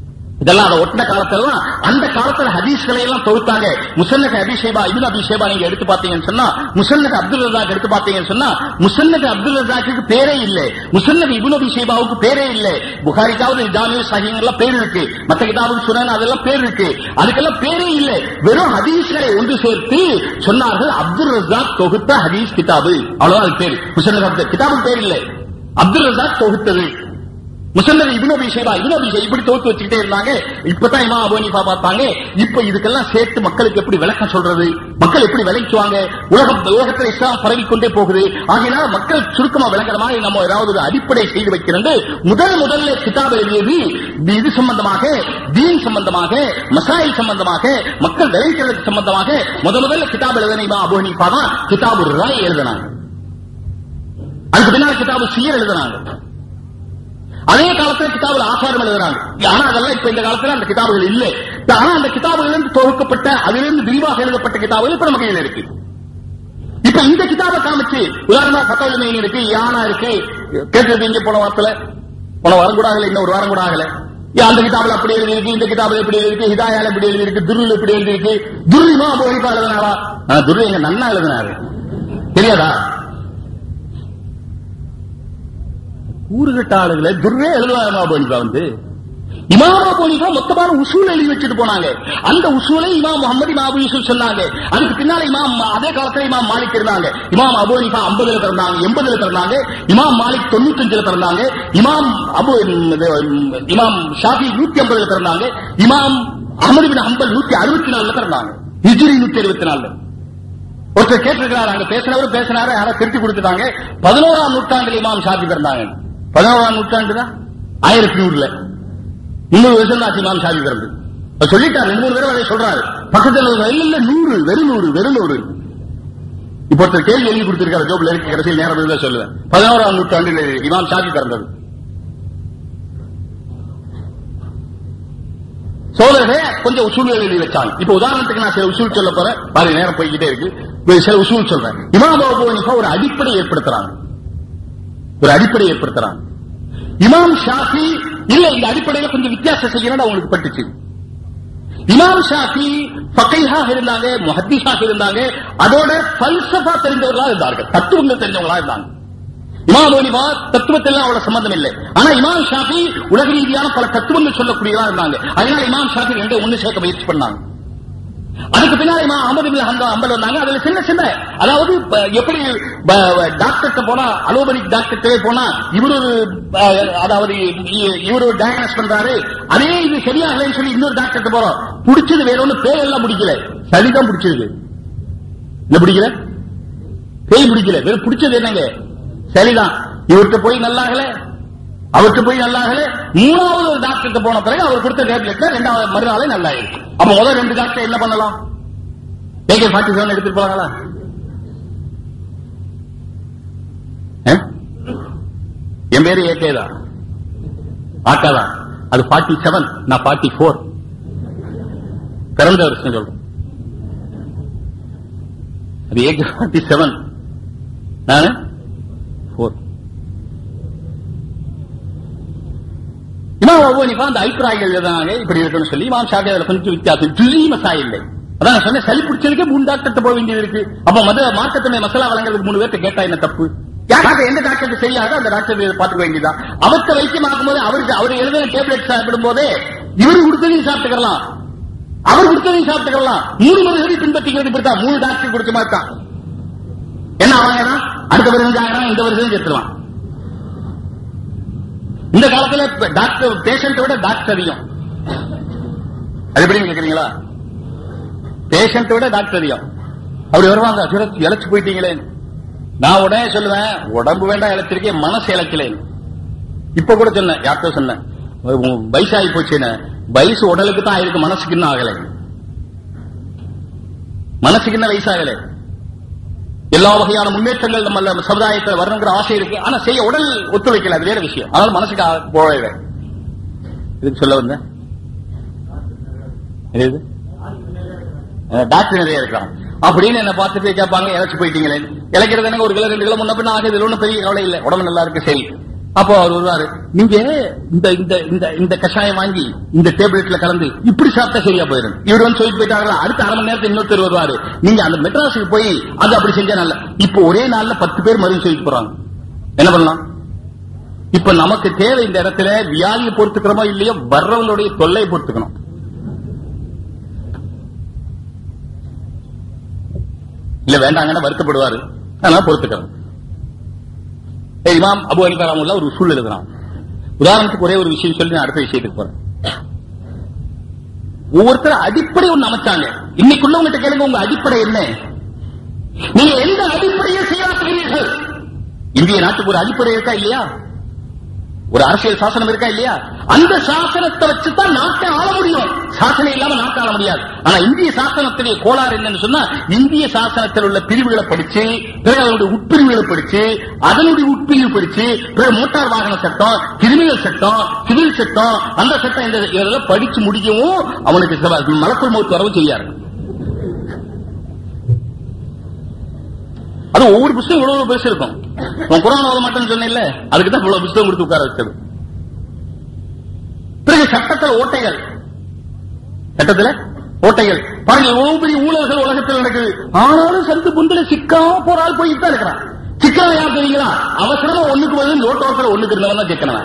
இதெல்லாம் அதை ஒட்டின காலத்துல அந்த காலத்துல ஹதீஸ்களை எல்லாம் தொகுத்தாங்க முசன்னக அபிஷேபா இபின் அபிஷேபா நீங்க எடுத்து பார்த்தீங்கன்னு சொன்னா முசன்னக அப்துல் ரசாக் எடுத்து பார்த்தீங்கன்னு சொன்னா முசன்னக அப்துல் ரசாக்கு பேரே இல்லை முசன்னக இபின் அபிஷேபாவுக்கு பேரே இல்லை புகாரிக்காவது ஜாமிய சஹீன் எல்லாம் பேர் இருக்கு மத்த கிதாபுக்கு சுனன் அதெல்லாம் பேர் இருக்கு அதுக்கெல்லாம் பேரே இல்லை வெறும் ஹதீஸ்களை ஒன்று சேர்த்து சொன்னார்கள் அப்துல் ரசாக் தொகுத்த ஹதீஸ் கிதாபு அவ்வளவுதான் அது பேர் முசன்னக அப்துல் கிதாபுக்கு பேர் இல்லை அப்துல் ரசாக் தொகுத்தது முசல்லர் Ibn Abi Shaybah Ibn Abi Shaybah இப்படி தோத்து வச்சுக்கிட்டே இருந்தாங்க இப்பதான் இமாம் அபு ஹனீஃபா பார்த்தாங்க இப்ப இதுக்கெல்லாம் சேர்த்து மக்களுக்கு எப்படி விளக்கம் சொல்றது மக்கள் எப்படி விளைக்குவாங்க உலகம் உலகத்தில் இஸ்லாம் பரவி கொண்டே போகுது ஆகையினால் மக்கள் சுருக்கமா விளங்குற மாதிரி நம்ம ஏதாவது ஒரு அடிப்படை செய்து வைக்கிறது முதல் முதல்ல கிதாப் எழுதியது இது சம்பந்தமாக தீன் சம்பந்தமாக மசாயில் சம்பந்தமாக மக்கள் விளைக்கிறதுக்கு சம்பந்தமாக முத முதல்ல கிதாப் எழுதின இமாம் அபு ஹனீஃபா தான் கிதாபு ராய் எழுதினாங்க அதுக்கு பின்னால் கிதாபு சீர் எழுதினாங்க அதே காலத்துல கிதாபுல ஆசாரம் எழுதுறாங்க ஆனா அதெல்லாம் இப்ப இந்த காலத்துல அந்த கிதாபுகள் இல்லை ஆனா அந்த கிதாபுகளிலிருந்து தொகுக்கப்பட்ட அதிலிருந்து விரிவாக எழுதப்பட்ட கிதாபுகள் இப்ப நம்ம கையில இருக்கு இப்ப இந்த கிதாபை காமிச்சு உதாரணமா பத்தொழு மெயின் இருக்கு யானா இருக்கு கேட்டிருக்கீங்க போன வாரத்துல போன வாரம் கூட ஆகல இன்னும் ஒரு வாரம் கூட ஆகல ஏன் அந்த கிதாபில் அப்படி எழுதி இருக்கு இந்த கிதாபில் எப்படி எழுதி இருக்கு ஹிதாயால எப்படி எழுதி இருக்கு துருள் எப்படி எழுதி இருக்கு துருமா போயிப்பா எழுதினாரா துரு எங்க நன்னா எழுதினாரு தெரியாதா கூறுகட்ட ஆளுகளை துர்ரே எழுதுவாங்க போனிப்பா வந்து இமாமா போனிப்பா மொத்தமான உசூல் எழுதி வச்சுட்டு போனாங்க அந்த உசூலை இமாம் முகமது இமாம் அபு யூசுப் சொன்னாங்க அதுக்கு பின்னால இமாம் அதே காலத்துல இமாம் மாலிக் இருந்தாங்க இமாம் அபு ஹனீஃபா 50 பிறந்தாங்க எண்பதுல பிறந்தாங்க இமாம் மாலிக் தொண்ணூத்தஞ்சுல பிறந்தாங்க இமாம் அபு இமாம் ஷாஃபி நூத்தி ஐம்பதுல பிறந்தாங்க இமாம் அஹமது பின் ஹம்பல் நூத்தி அறுபத்தி நாலுல பிறந்தாங்க ஹிஜ்ரி நூத்தி அறுபத்தி நாலுல ஒருத்தர் கேட்டிருக்கிறார் அங்க பேசினவர் பேசினாரு யாரோ திருத்தி கொடுத்துட்டாங்க பதினோராம் நூற்றாண்டுல இமாம் ஷாஃபி பிறந்தாங்க பதினோராம் நூற்றாண்டு தான் ஆயிரத்தி நூறுல முன்னூறு வருஷம் தான் இமாம் ஷாஃபி பிறந்து அவர் சொல்லிட்டார் ரெண்டு மூணு பேரும் அதை சொல்றாரு பக்கத்துல ஒரு இல்ல இல்ல நூறு வெறும் நூறு வெறும் நூறு இப்ப ஒருத்தர் கேள்வி எழுதி கொடுத்திருக்காரு ஜோப்ல இருக்கு கடைசியில் நேரம் இருந்தா சொல்லுவேன் பதினோராம் நூற்றாண்டில் இமாம் ஷாஃபி பிறந்தது சோதரர்களே கொஞ்சம் உசூல் எழுதி வச்சாங்க இப்ப உதாரணத்துக்கு நான் சில உசூல் சொல்ல போறேன் பாருங்க நேரம் போய்கிட்டே இருக்கு இப்ப சில உசூல் சொல்றேன் இமாம் அபு ஹனீஃபா ஒரு அடிப்படை ஏற்படுத்துறாங்க ஒரு அடிப்படை ஏற்படுத்துறாங்க இமாம் ஷாஃபி இல்ல இந்த அடிப்படையில கொஞ்சம் வித்தியாசம் செய்யணும்னு அவங்களுக்கு பட்டுச்சு இமாம் ஷாஃபி ஃபகைஹாக இருந்தாங்க முஹத்திஸாக இருந்தாங்க அதோட பல்சஃபா தெரிஞ்சவர்களா இருந்தார்கள் தத்துவங்கள் தெரிஞ்சவங்களா இருந்தாங்க இமாம் அபுனிபா தத்துவத்தெல்லாம் அவ்வளவு சம்பந்தம் இல்லை ஆனா இமாம் ஷாஃபி உலக ரீதியான பல தத்துவங்கள் சொல்லக்கூடியதா இருந்தாங்க அதனால இமாம் ஷாஃபி ரெண்டு ஒண்ணு சேர்க்க முயற்சி பண்ணாங்க அதுக்கு பின்னாடி இமாம் அஹமது பின் ஹம்பல் அம்பல் வந்தாங்க அதுல சின்ன சின்ன அதாவது ப- எப்படி டாக்டர்கிட்ட போனா அலோபதிக் டாக்டர்கிட்ட போனா இவர் ஒரு அஹ், அதாவது இ- இவர் ஒரு டயக்னஸ் பண்றாரு அதே இது சரியாகலன்னு சொல்லி இன்னொரு டாக்டர்கிட்ட போறோம் பிடிச்சது வேற ஒண்ணு பேர் எல்லாம் பிடிக்கல சளிதான் பிடிச்சிருக்கு என்ன பிடிக்கல பேய் பிடிக்கல வெறும் பிடிச்சது என்னங்க சரிதான் இவர்கிட்ட போய் நல்லாகல அவர்கிட்ட போய் நல்லாகல மூணாவது ஒரு டாக்டர்கிட்ட போன பிறகு அவர் கொடுத்த டேப்லெட்ல ரெண்டாவது மறுநாளே நல்லா இருக்கு அப்ப முதல் ரெண்டு டாக்டர் என்ன பண்ணலாம் ஏகே ஃபார்ட்டி செவன் எடுத்துட்டு போறாங்களா ஆ? என் பேரு ஏகே தான் ஆட்டாதான் அது ஃபார்ட்டி செவன் நான் ஃபார்ட்டி ஃபோர் பிறந்த வருஷம் சொல்றேன் அது ஏகே ஃபார்ட்டி செவன் நானு ஃபோர் இமாம் அபு ஹனீஃபா அந்த அபிப்பிராயங்கள் எழுதினாங்க இப்படி இருக்குன்னு சொல்லி இமாம் ஷாஃபி அதுல கொஞ்சம் வித்தியாசம் ஜுலி மசா இல்லை அதான் நான் சொன்னேன் சளி பிடிச்சதுக்கே மூணு டாக்டர் போக வேண்டியது இருக்கு அப்ப மத மார்க்கத்தினை மசாலா வழங்குறதுக்கு மூணு பேர்ட்ட கேட்டா என்ன தப்பு யாராவது எந்த டாக்டர் சரியாதோ அந்த டாக்டர் பாத்துக்க வேண்டியதான் அவர்த்த வைத்தியம் ஆக்கும்போது அவருக்கு அவர் எழுதின டேப்லெட் சாப்பிடும் போதே இவர் கொடுத்ததையும் சாப்பிட்டுக்கலாம் அவர் கொடுத்ததையும் சாப்பிட்டுக்கலாம் மூணு மருந்துகளை பின்பற்றிக்கிறது இப்படித்தான் மூணு டாக்டர் கொடுத்த மாதிரி தான் என்ன ஆவாங்கன்னா அடுத்த வருஷம் ஆகிறான் இந்த வருஷம் செத்துருவான் இந்த காலத்துல இப்ப டாக்டர் பேஷண்ட்டை விட டாக்டர் அதிகம் அது எப்படின்னு கேக்குறீங்களா பேஷண்ட்டை விட டாக்டர் அதிகம் அப்படி வருவாங்க "சுரத், இழைச்சு போயிட்டீங்களே நான் உடனே சொல்லுவேன் உடம்பு வேண்டாம் இழைச்சிருக்கேன் மனசு இழைக்கலேன் இப்ப கூட சொன்னேன் யார்கிட்ட சொன்னேன் உன் வயசாகி போச்சுன்னு வயசு உடலுக்கு தான் ஆயிருக்கு மனசுக்கு இன்னும் ஆகலை மனசுக்கு இன்னும் வயசாகலை எல்லா வகையான முன்னேற்றங்கள் நம்ம சமுதாயத்தில் வரணுங்கிற ஆசை இருக்கு ஆனா செய்ய உடல் ஒத்துழைக்கல அது வேற விஷயம் அதனால மனசுக்கு ஆ- போகல இதுக்கு சொல்ல வந்தேன் எது? அஹ் டாக்டர் நிறைய இருக்கலாம் அப்படின்னு என்ன பார்த்துட்டு கேட்பாங்க இழைச்சு போயிட்டீங்களே இழைக்கிறது எனக்கு ஒரு கிலோ ரெண்டு கிலோ முன்ன பின்ன ஆகுது இதுல ஒன்றும் பெரிய கவலை இல்லை உடம்பு நல்லா இருக்கு சரி அப்போ அவர் வருவாரு நீங்க இந்த இந்த இந்த இந்த கஷாயம் வாங்கி இந்த டேப்லெட்ல கலந்து இப்படி சாப்பிட்டா சரியா போயிடும் இவர் வந்து சொல்லிட்டு போயிட்டாங்களா அடுத்த அரை மணி நேரத்துக்கு இன்னொருத்தர் வருவாரு நீங்க அந்த மெட்ராஸுக்கு போய் அது அப்படி செஞ்சா நல்ல இப்போ ஒரே நாள்ல பத்து பேர் மருந்து சொல்லிட்டு போறாங்க என்ன பண்ணலாம் இப்ப நமக்கு தேவை இந்த இடத்துல வியாதியை பொறுத்துக்கிறோமோ இல்லையோ வர்றவங்களுடைய தொல்லையை பொறுத்துக்கணும் இல்ல வேண்டாங்கன்னா வருத்தப்படுவாரு அதனால பொறுத்துக்கிறோம் ஏய், இமாம் அபு அலி கராமுல்லா ஒரு உசூல் எழுதுறான் உதாரணத்துக்கு ஒரே ஒரு விஷயம் சொல்லி நான் அடுத்த விஷயத்துக்கு போறேன் ஒவ்வொருத்தர் அடிப்படை ஒண்ணு அமைச்சாங்க இன்னைக்குள்ளவங்கிட்ட கேளுங்க உங்க அடிப்படை என்ன நீங்க எந்த அடிப்படையை செய்யாக்குகிறீர்கள் இந்திய நாட்டுக்கு ஒரு அடிப்படை இருக்கா இல்லையா ஒரு அரசியல் சாசனம் இருக்கா இல்லையா அந்த சாசனத்தை வச்சுதான் நாட்டை ஆள முடியும் சாசனம் இல்லாம நாட்டை ஆள முடியாது ஆனா இந்திய சாசனத்துடைய கோளாறு என்னன்னு சொன்னா இந்திய சாசனத்தில் உள்ள பிரிவுகளை படிச்சு பிறகு அதனுடைய உட்பிரிவுகளை படிச்சு அதனுடைய உட்பிரிவு படிச்சு பிறகு மோட்டார் வாகன சட்டம் கிரிமினல் சட்டம் சிவில் சட்டம் அந்த சட்டம் இந்த இதெல்லாம் படிச்சு முடிக்கவும் அவனுக்கு சில மலக்குள் மௌத்து வரவும் செய்யாரு அது ஒவ்வொரு புத்தகம் இவ்வளவு பெருசு இருக்கும் உன் குரான் ஓத மாட்டேன்னு சொன்னேன்ல அதுக்கு தான் இவ்வளவு புத்தகம் கொடுத்து உட்கார வச்சது பிறகு சட்டத்தில் ஓட்டைகள் சட்டத்துல ஓட்டைகள் பாருங்க எவ்வளவு பெரிய ஊழல்கள் உலகத்தில் நடக்குது ஆனாலும் சந்து புந்தில சிக்காம போற ஆள் போயிட்டு தான் இருக்கிறான் சிக்கன யார் தெரியுங்களா அவசரமா ஒண்ணுக்கு வந்து நோட்டு அவசரம் ஒண்ணுக்கு இருந்தவன் தான் சிக்கனவன்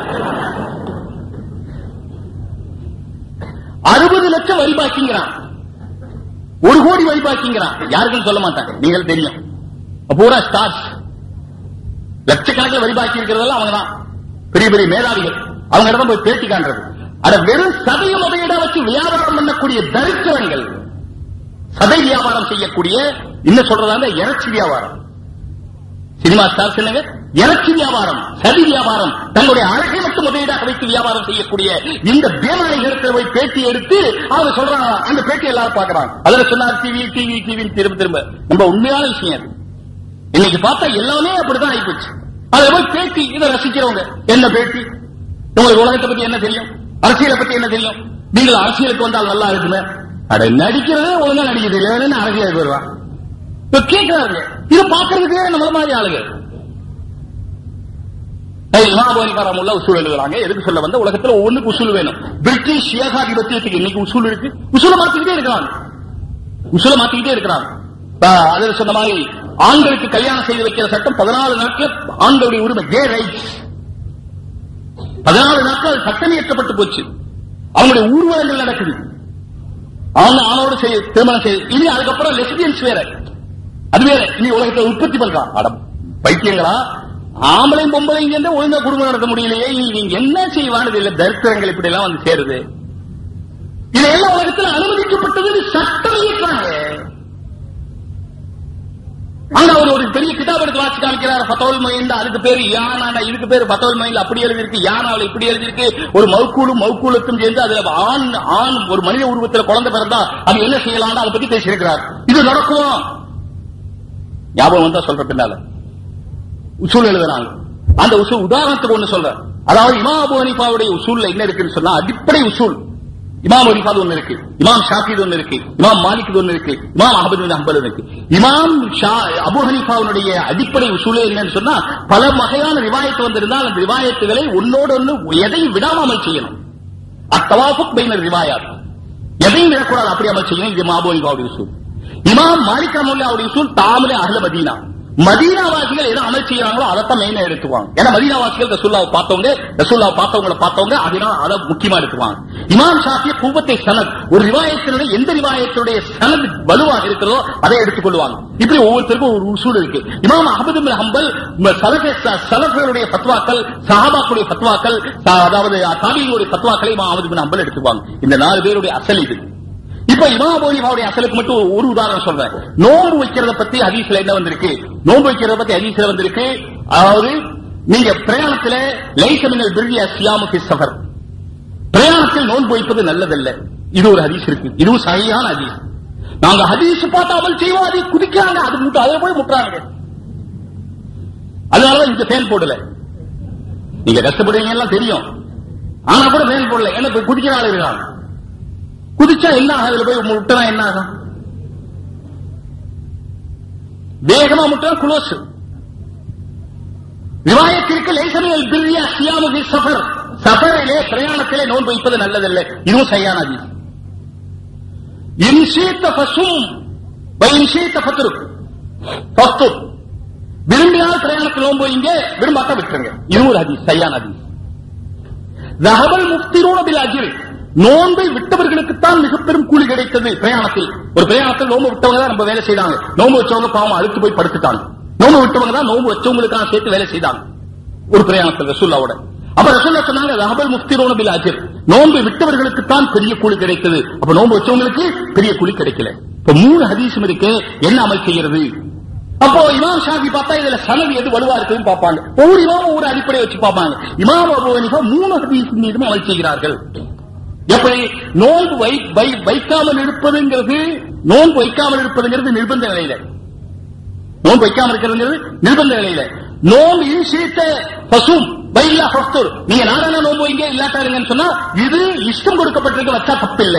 அறுபது லட்சம் வரி பாக்கிங்கிறான் ஒரு கோடி வரி பாக்கிங்கிறான் யாருக்கும் சொல்ல மாட்டாங்க நீங்கள் தெரியும் பூரா ஸ்டார்ஸ் லட்சக்கணக்கில் வரி பாக்கி இருக்கிறதெல்லாம் அவங்க தான் பெரிய பெரிய மேதாவிகள் அவங்க இடம் போய் பேட்டி காண்றது அட வெறும் சதையும் முதலீட வச்சு வியாபாரம் பண்ணக்கூடிய தரித்திரங்கள் சதை வியாபாரம் செய்யக்கூடிய இன்னும் சொல்றதா இறைச்சி வியாபாரம் சினிமா ஸ்டார் சொல்லுங்க இறைச்சி வியாபாரம் சதி வியாபாரம் தன்னுடைய அழகை மட்டும் முதலீடாக வைத்து வியாபாரம் செய்யக்கூடிய இந்த பேமாளிகளுக்கு போய் பேட்டி எடுத்து அவங்க சொல்றாங்க அந்த பேட்டி எல்லாரும் பாக்குறாங்க அதுல சொன்னார் டிவி டிவி டிவி திரும்ப திரும்ப நம்ம உண்மையான விஷயம் அது இன்னைக்கு பார்த்தா எல்லாமே அப்படிதான் ஆயிப்போச்சு அதுல போய் பேட்டி இதை ரசிக்கிறவங்க என்ன பேட்டி உங்களுக்கு உலகத்தை பத்தி என்ன தெரியும் அரசியலை பத்தி என்ன தெரியும் நீங்கள் அரசியலுக்கு வந்தால் நல்லா இருக்குமே அட நடிக்கிறதே ஒழுங்கா நடிக்க தெரியல அரசியலுக்கு வருவான் இப்ப கேட்கிறாங்க இதை பாக்குறதுக்கு நம்மள மாதிரி ஆளுங்க இமாபோனிகாரமுள்ள உசூல் எழுதுறாங்க எதுக்கு சொல்ல வந்த உலகத்துல ஒண்ணுக்கு உசூல் வேணும் பிரிட்டிஷ் ஏகாதிபத்தியத்துக்கு இன்னைக்கு உசூல் இருக்கு உசூல மாத்திக்கிட்டே இருக்கிறாங்க உசூல மாத்திக்கிட்டே இருக்கிறாங்க ஆஹ் அதுல சொன்ன மாதிரி ஆண்களுக்கு கல்யாணம் செய்து வைக்கிற சட்டம் பதினாலு நாட்கள் ஆண்களுடைய உரிமை கே ரைட்ஸ் பதினாலு நாட்கள் சட்டம் இயற்றப்பட்டு போச்சு அவங்களுடைய ஊர்வலங்கள் நடக்குது அவங்க ஆணோடு செய்ய திருமணம் செய்ய இனி அதுக்கப்புறம் லெஸ்பியன்ஸ் வேற அது வேற இனி உலகத்தை உற்பத்தி பண்றான் அடம் பைத்தியங்களா ஆம்பளையும் பொம்பளையும் சேர்ந்து ஒழுங்கா குடும்பம் நடத்த முடியலையே இனி நீங்க என்ன செய்வானது இல்ல தரித்திரங்கள் இப்படி எல்லாம் வந்து சேருது இதெல்லாம் உலகத்தில் அனுமதிக்கப்பட்டது சட்டம் இயக்குறாங்க அங்க அவர் ஒரு பெரிய கிதாப் எடுத்து வாசி காமிக்கிறார் பத்தோல் மொயின் அதுக்கு பேரு யானா இதுக்கு பேரு பத்தோல் மொயின் அப்படி எழுதிருக்கு யானாவில் இப்படி எழுதிருக்கு ஒரு மவுக்கூலும் மவுக்கூலத்தும் சேர்ந்து அதுல ஆண் ஆண் ஒரு மனித உருவத்தில் குழந்தை பிறந்தா அது என்ன செய்யலாம் அதை பத்தி பேசியிருக்கிறார் இது நடக்கும் ஞாபகம் வந்தா சொல்ற பின்னால உசூல் எழுதுறாங்க அந்த உசூல் உதாரணத்துக்கு ஒண்ணு சொல்றேன் அதாவது இமாம் அபு ஹனீஃபாவுடைய உசூல்ல என்ன இருக்குன்னு சொன்னா அடிப்படை உசூல் இமாம் ஹனீஃபாது ஒண்ணு இருக்கு இமாம் ஷாஃபிது ஒண்ணு இருக்கு இமாம் மாலிக் ஒண்ணு இருக்கு இமாம் அஹமது பின் ஹம்பல் இருக்கு இமாம் ஷா- அபு ஹனீஃபாவுடைய அடிப்படை உசூலே என்னன்னு சொன்னா பல வகையான ரிவாயத்து வந்திருந்தால் அந்த ரிவாயத்துகளை ஒன்னோடு ஒண்ணு எதையும் விடாமல் செய்யணும் அத்தவாஃபுக் பைனர் ரிவாயாத் எதையும் விடக்கூடாது அப்படி அமல் செய்யணும் இது இமாம் அபு ஹனீஃபாவுடைய உசூல் இமாம் மாலிக் ரஹ்மத்துல்லாஹி உசூல் தாமலே அஹ்ல மதீனா மதீனாவாசிகள் எதை அமல் செய்யறாங்களோ அதைத்தான் மெயினா எடுத்துவாங்க ஏன்னா மதீனாவாசிகள் ரசூல்லாவை பார்த்தவங்க ரசூல்லாவை பார்த்தவங்களை பார்த்தவங்க அதனால அதை முக்கியமா எடுத்துவாங்க இமாம் ஷாஃபி கூவத்தை சனத் ஒரு ரிவாயத்தினுடைய எந்த ரிவாயத்தினுடைய சனத் வலுவாக இருக்கிறதோ அதை எடுத்துக்கொள்வாங்க இப்படி ஒவ்வொருத்தருக்கும் ஒரு உசூல் இருக்கு இமாம் அஹமது பின் ஹம்பல் சலஃபர்களுடைய பத்வாக்கள் சஹாபாக்களுடைய பத்வாக்கள் சா- அதாவது தாபிகளுடைய பத்வாக்களை இமாம் அஹமது பின் ஹம்பல் எடுத்துக்குவாங்க இந்த நாலு பேருடைய அசல் இது இப்ப இமாம் போலிஃபாவுடைய அசலுக்கு மட்டும் ஒரு- ஒரு உதாரணம் சொல்றேன் நோன்பு வைக்கிறத பத்தி ஹதீஸ்ல என்ன வந்திருக்கு நோன்பு வைக்கிறத பத்தி ஹதீஸ்ல வந்திருக்கு அதாவது நீங்க பிரயாணத்துல லைசமினல் பிரியா சியாமு ஃபி சஃபர் பிரயாணத்தில் நோன்பு வைப்பது நல்லதல்ல இது ஒரு ஹதீஸ் இருக்கு இதுவும் சரியான ஹதீஸ் நாங்க ஹதீஸ் பார்த்து அமல் செய்வோம் அதை குதிக்கிறாங்க அது முட்டு அதை போய் முட்டுறாங்க அதனாலதான் இங்க ஃபேன் போடல நீங்க கஷ்டப்படுவீங்க எல்லாம் தெரியும் ஆனா கூட ஃபேன் போடல ஏன்னா இப்ப குதிக்கிற ஆள் இருக்காங்க குதிச்சா என்ன ஆகும் அதுல போய் முட்டினா என்ன ஆகும் வேகமா முட்டினா குளோஸ் ரிவாயத்திற்கு லைசமியல் பிரியா சியாமு சஃபர் சஃபரிலே பிரயாணத்திலே நோன்பு வைப்பது நல்லதில்லை இதுவும் சரியான ஹதீஸ் இன்ஷீத்த ஃபசும் வைன்ஷீத்த ஃபத்ருக் ஃபஸ்துர் விரும்பினால் பிரயாணத்தில் நோன்பு வைங்க விரும்பாட்ட விட்டுருங்க இதுவும் ஒரு ஹதீஸ் சரியான ஹதீஸ் ரஹபல் முஃப்திரூன பில் அஜ்ர் நோன்பை விட்டவர்களுக்குத்தான் மிக பெரும் கூலி கிடைத்தது பிரயாணத்தில் ஒரு பிரயாணத்தில் நோம்பு விட்டவங்க தான் நம்ம வேலை செய்தாங்க நோம்பு வச்சவங்க பாவம் அழுத்து போய் படுத்துட்டாங்க நோம்பு விட்டவங்க தான் நோம்பு வச்சவங்களுக்கான சேர்த்து வேலை செய்தாங்க ஒரு பிரயாணத்தில் ரசூல்லாவோட அப்ப ரசூல்லா சொன்னாங்க ரஹபல் முஃப்திரூன பில் அஜ்ர் நோன்பை விட்டவர்களுக்குத்தான் பெரிய கூலி கிடைத்தது அப்ப நோம்பு வச்சவங்களுக்கு பெரிய கூலி கிடைக்கல இப்ப மூணு ஹதீஸும் இருக்கு என்ன அமல் செய்யறது அப்போ இமாம் ஷாஃபி பார்த்தா இதுல சனது எது வலுவா இருக்குன்னு பார்ப்பாங்க ஒவ்வொரு இமாமும் ஒரு அடிப்படை வச்சு பார்ப்பாங்க இமாம் அபு ஹனீஃபா மூணு ஹதீஸ் மீதும் அமல் செய்கிறார்கள் எப்படி நோன்பு வை வை- வைக்காமல் இருப்பதுங்கிறது நோன்பு வைக்காமல் இருப்பதுங்கிறது நிர்பந்த நிலையில நோன்பு வைக்காமல் இருக்கிறதுங்கிறது நிர்பந்த நிலையில நோன்பு இன்சீத்த பசும் வைல்லா ஃபஸ்துர் நீங்க நாடான நோன்பு வைங்க இல்லாட்டாருங்கன்னு சொன்னா இது இஷ்டம் கொடுக்கப்பட்டிருக்க வச்சா தப்பில்லை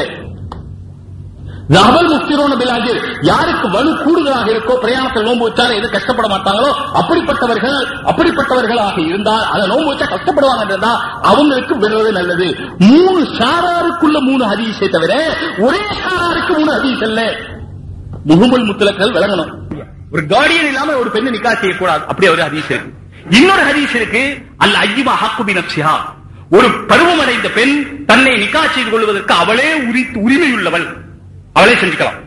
ரஹபல் முஃப்திரோன பிலாஜிர் யாருக்கு வலு கூடுதலாக இருக்கோ பிரயாணத்தில் நோன்பு வச்சாலும் எது கஷ்டப்பட மாட்டாங்களோ அப்படிப்பட்டவர்கள் அப்படிப்பட்டவர்களாக இருந்தால் அதை நோன்பு வச்சா கஷ்டப்படுவாங்க இருந்தா அவங்களுக்கு விடுறது நல்லது மூணு சாராருக்குள்ள மூணு ஹதீஸை தவிர ஒரே சாராருக்கு மூணு ஹதீஸ் அல்ல முகமுல் முத்தலக்கள் விளங்கணும் ஒரு கார்டியன் இல்லாம ஒரு பெண்ணை நிக்கா செய்யக்கூடாது அப்படி ஒரு ஹதீஸ் இருக்கு இன்னொரு ஹதீஸ் இருக்கு அல்ல ஐயமா ஹக்குபி நப்சிஹா ஒரு பருவமடைந்த பெண் தன்னை நிக்கா செய்து கொள்வதற்கு அவளே உரி- உரிமையுள்ளவள் அவளே செஞ்சுக்கலாம்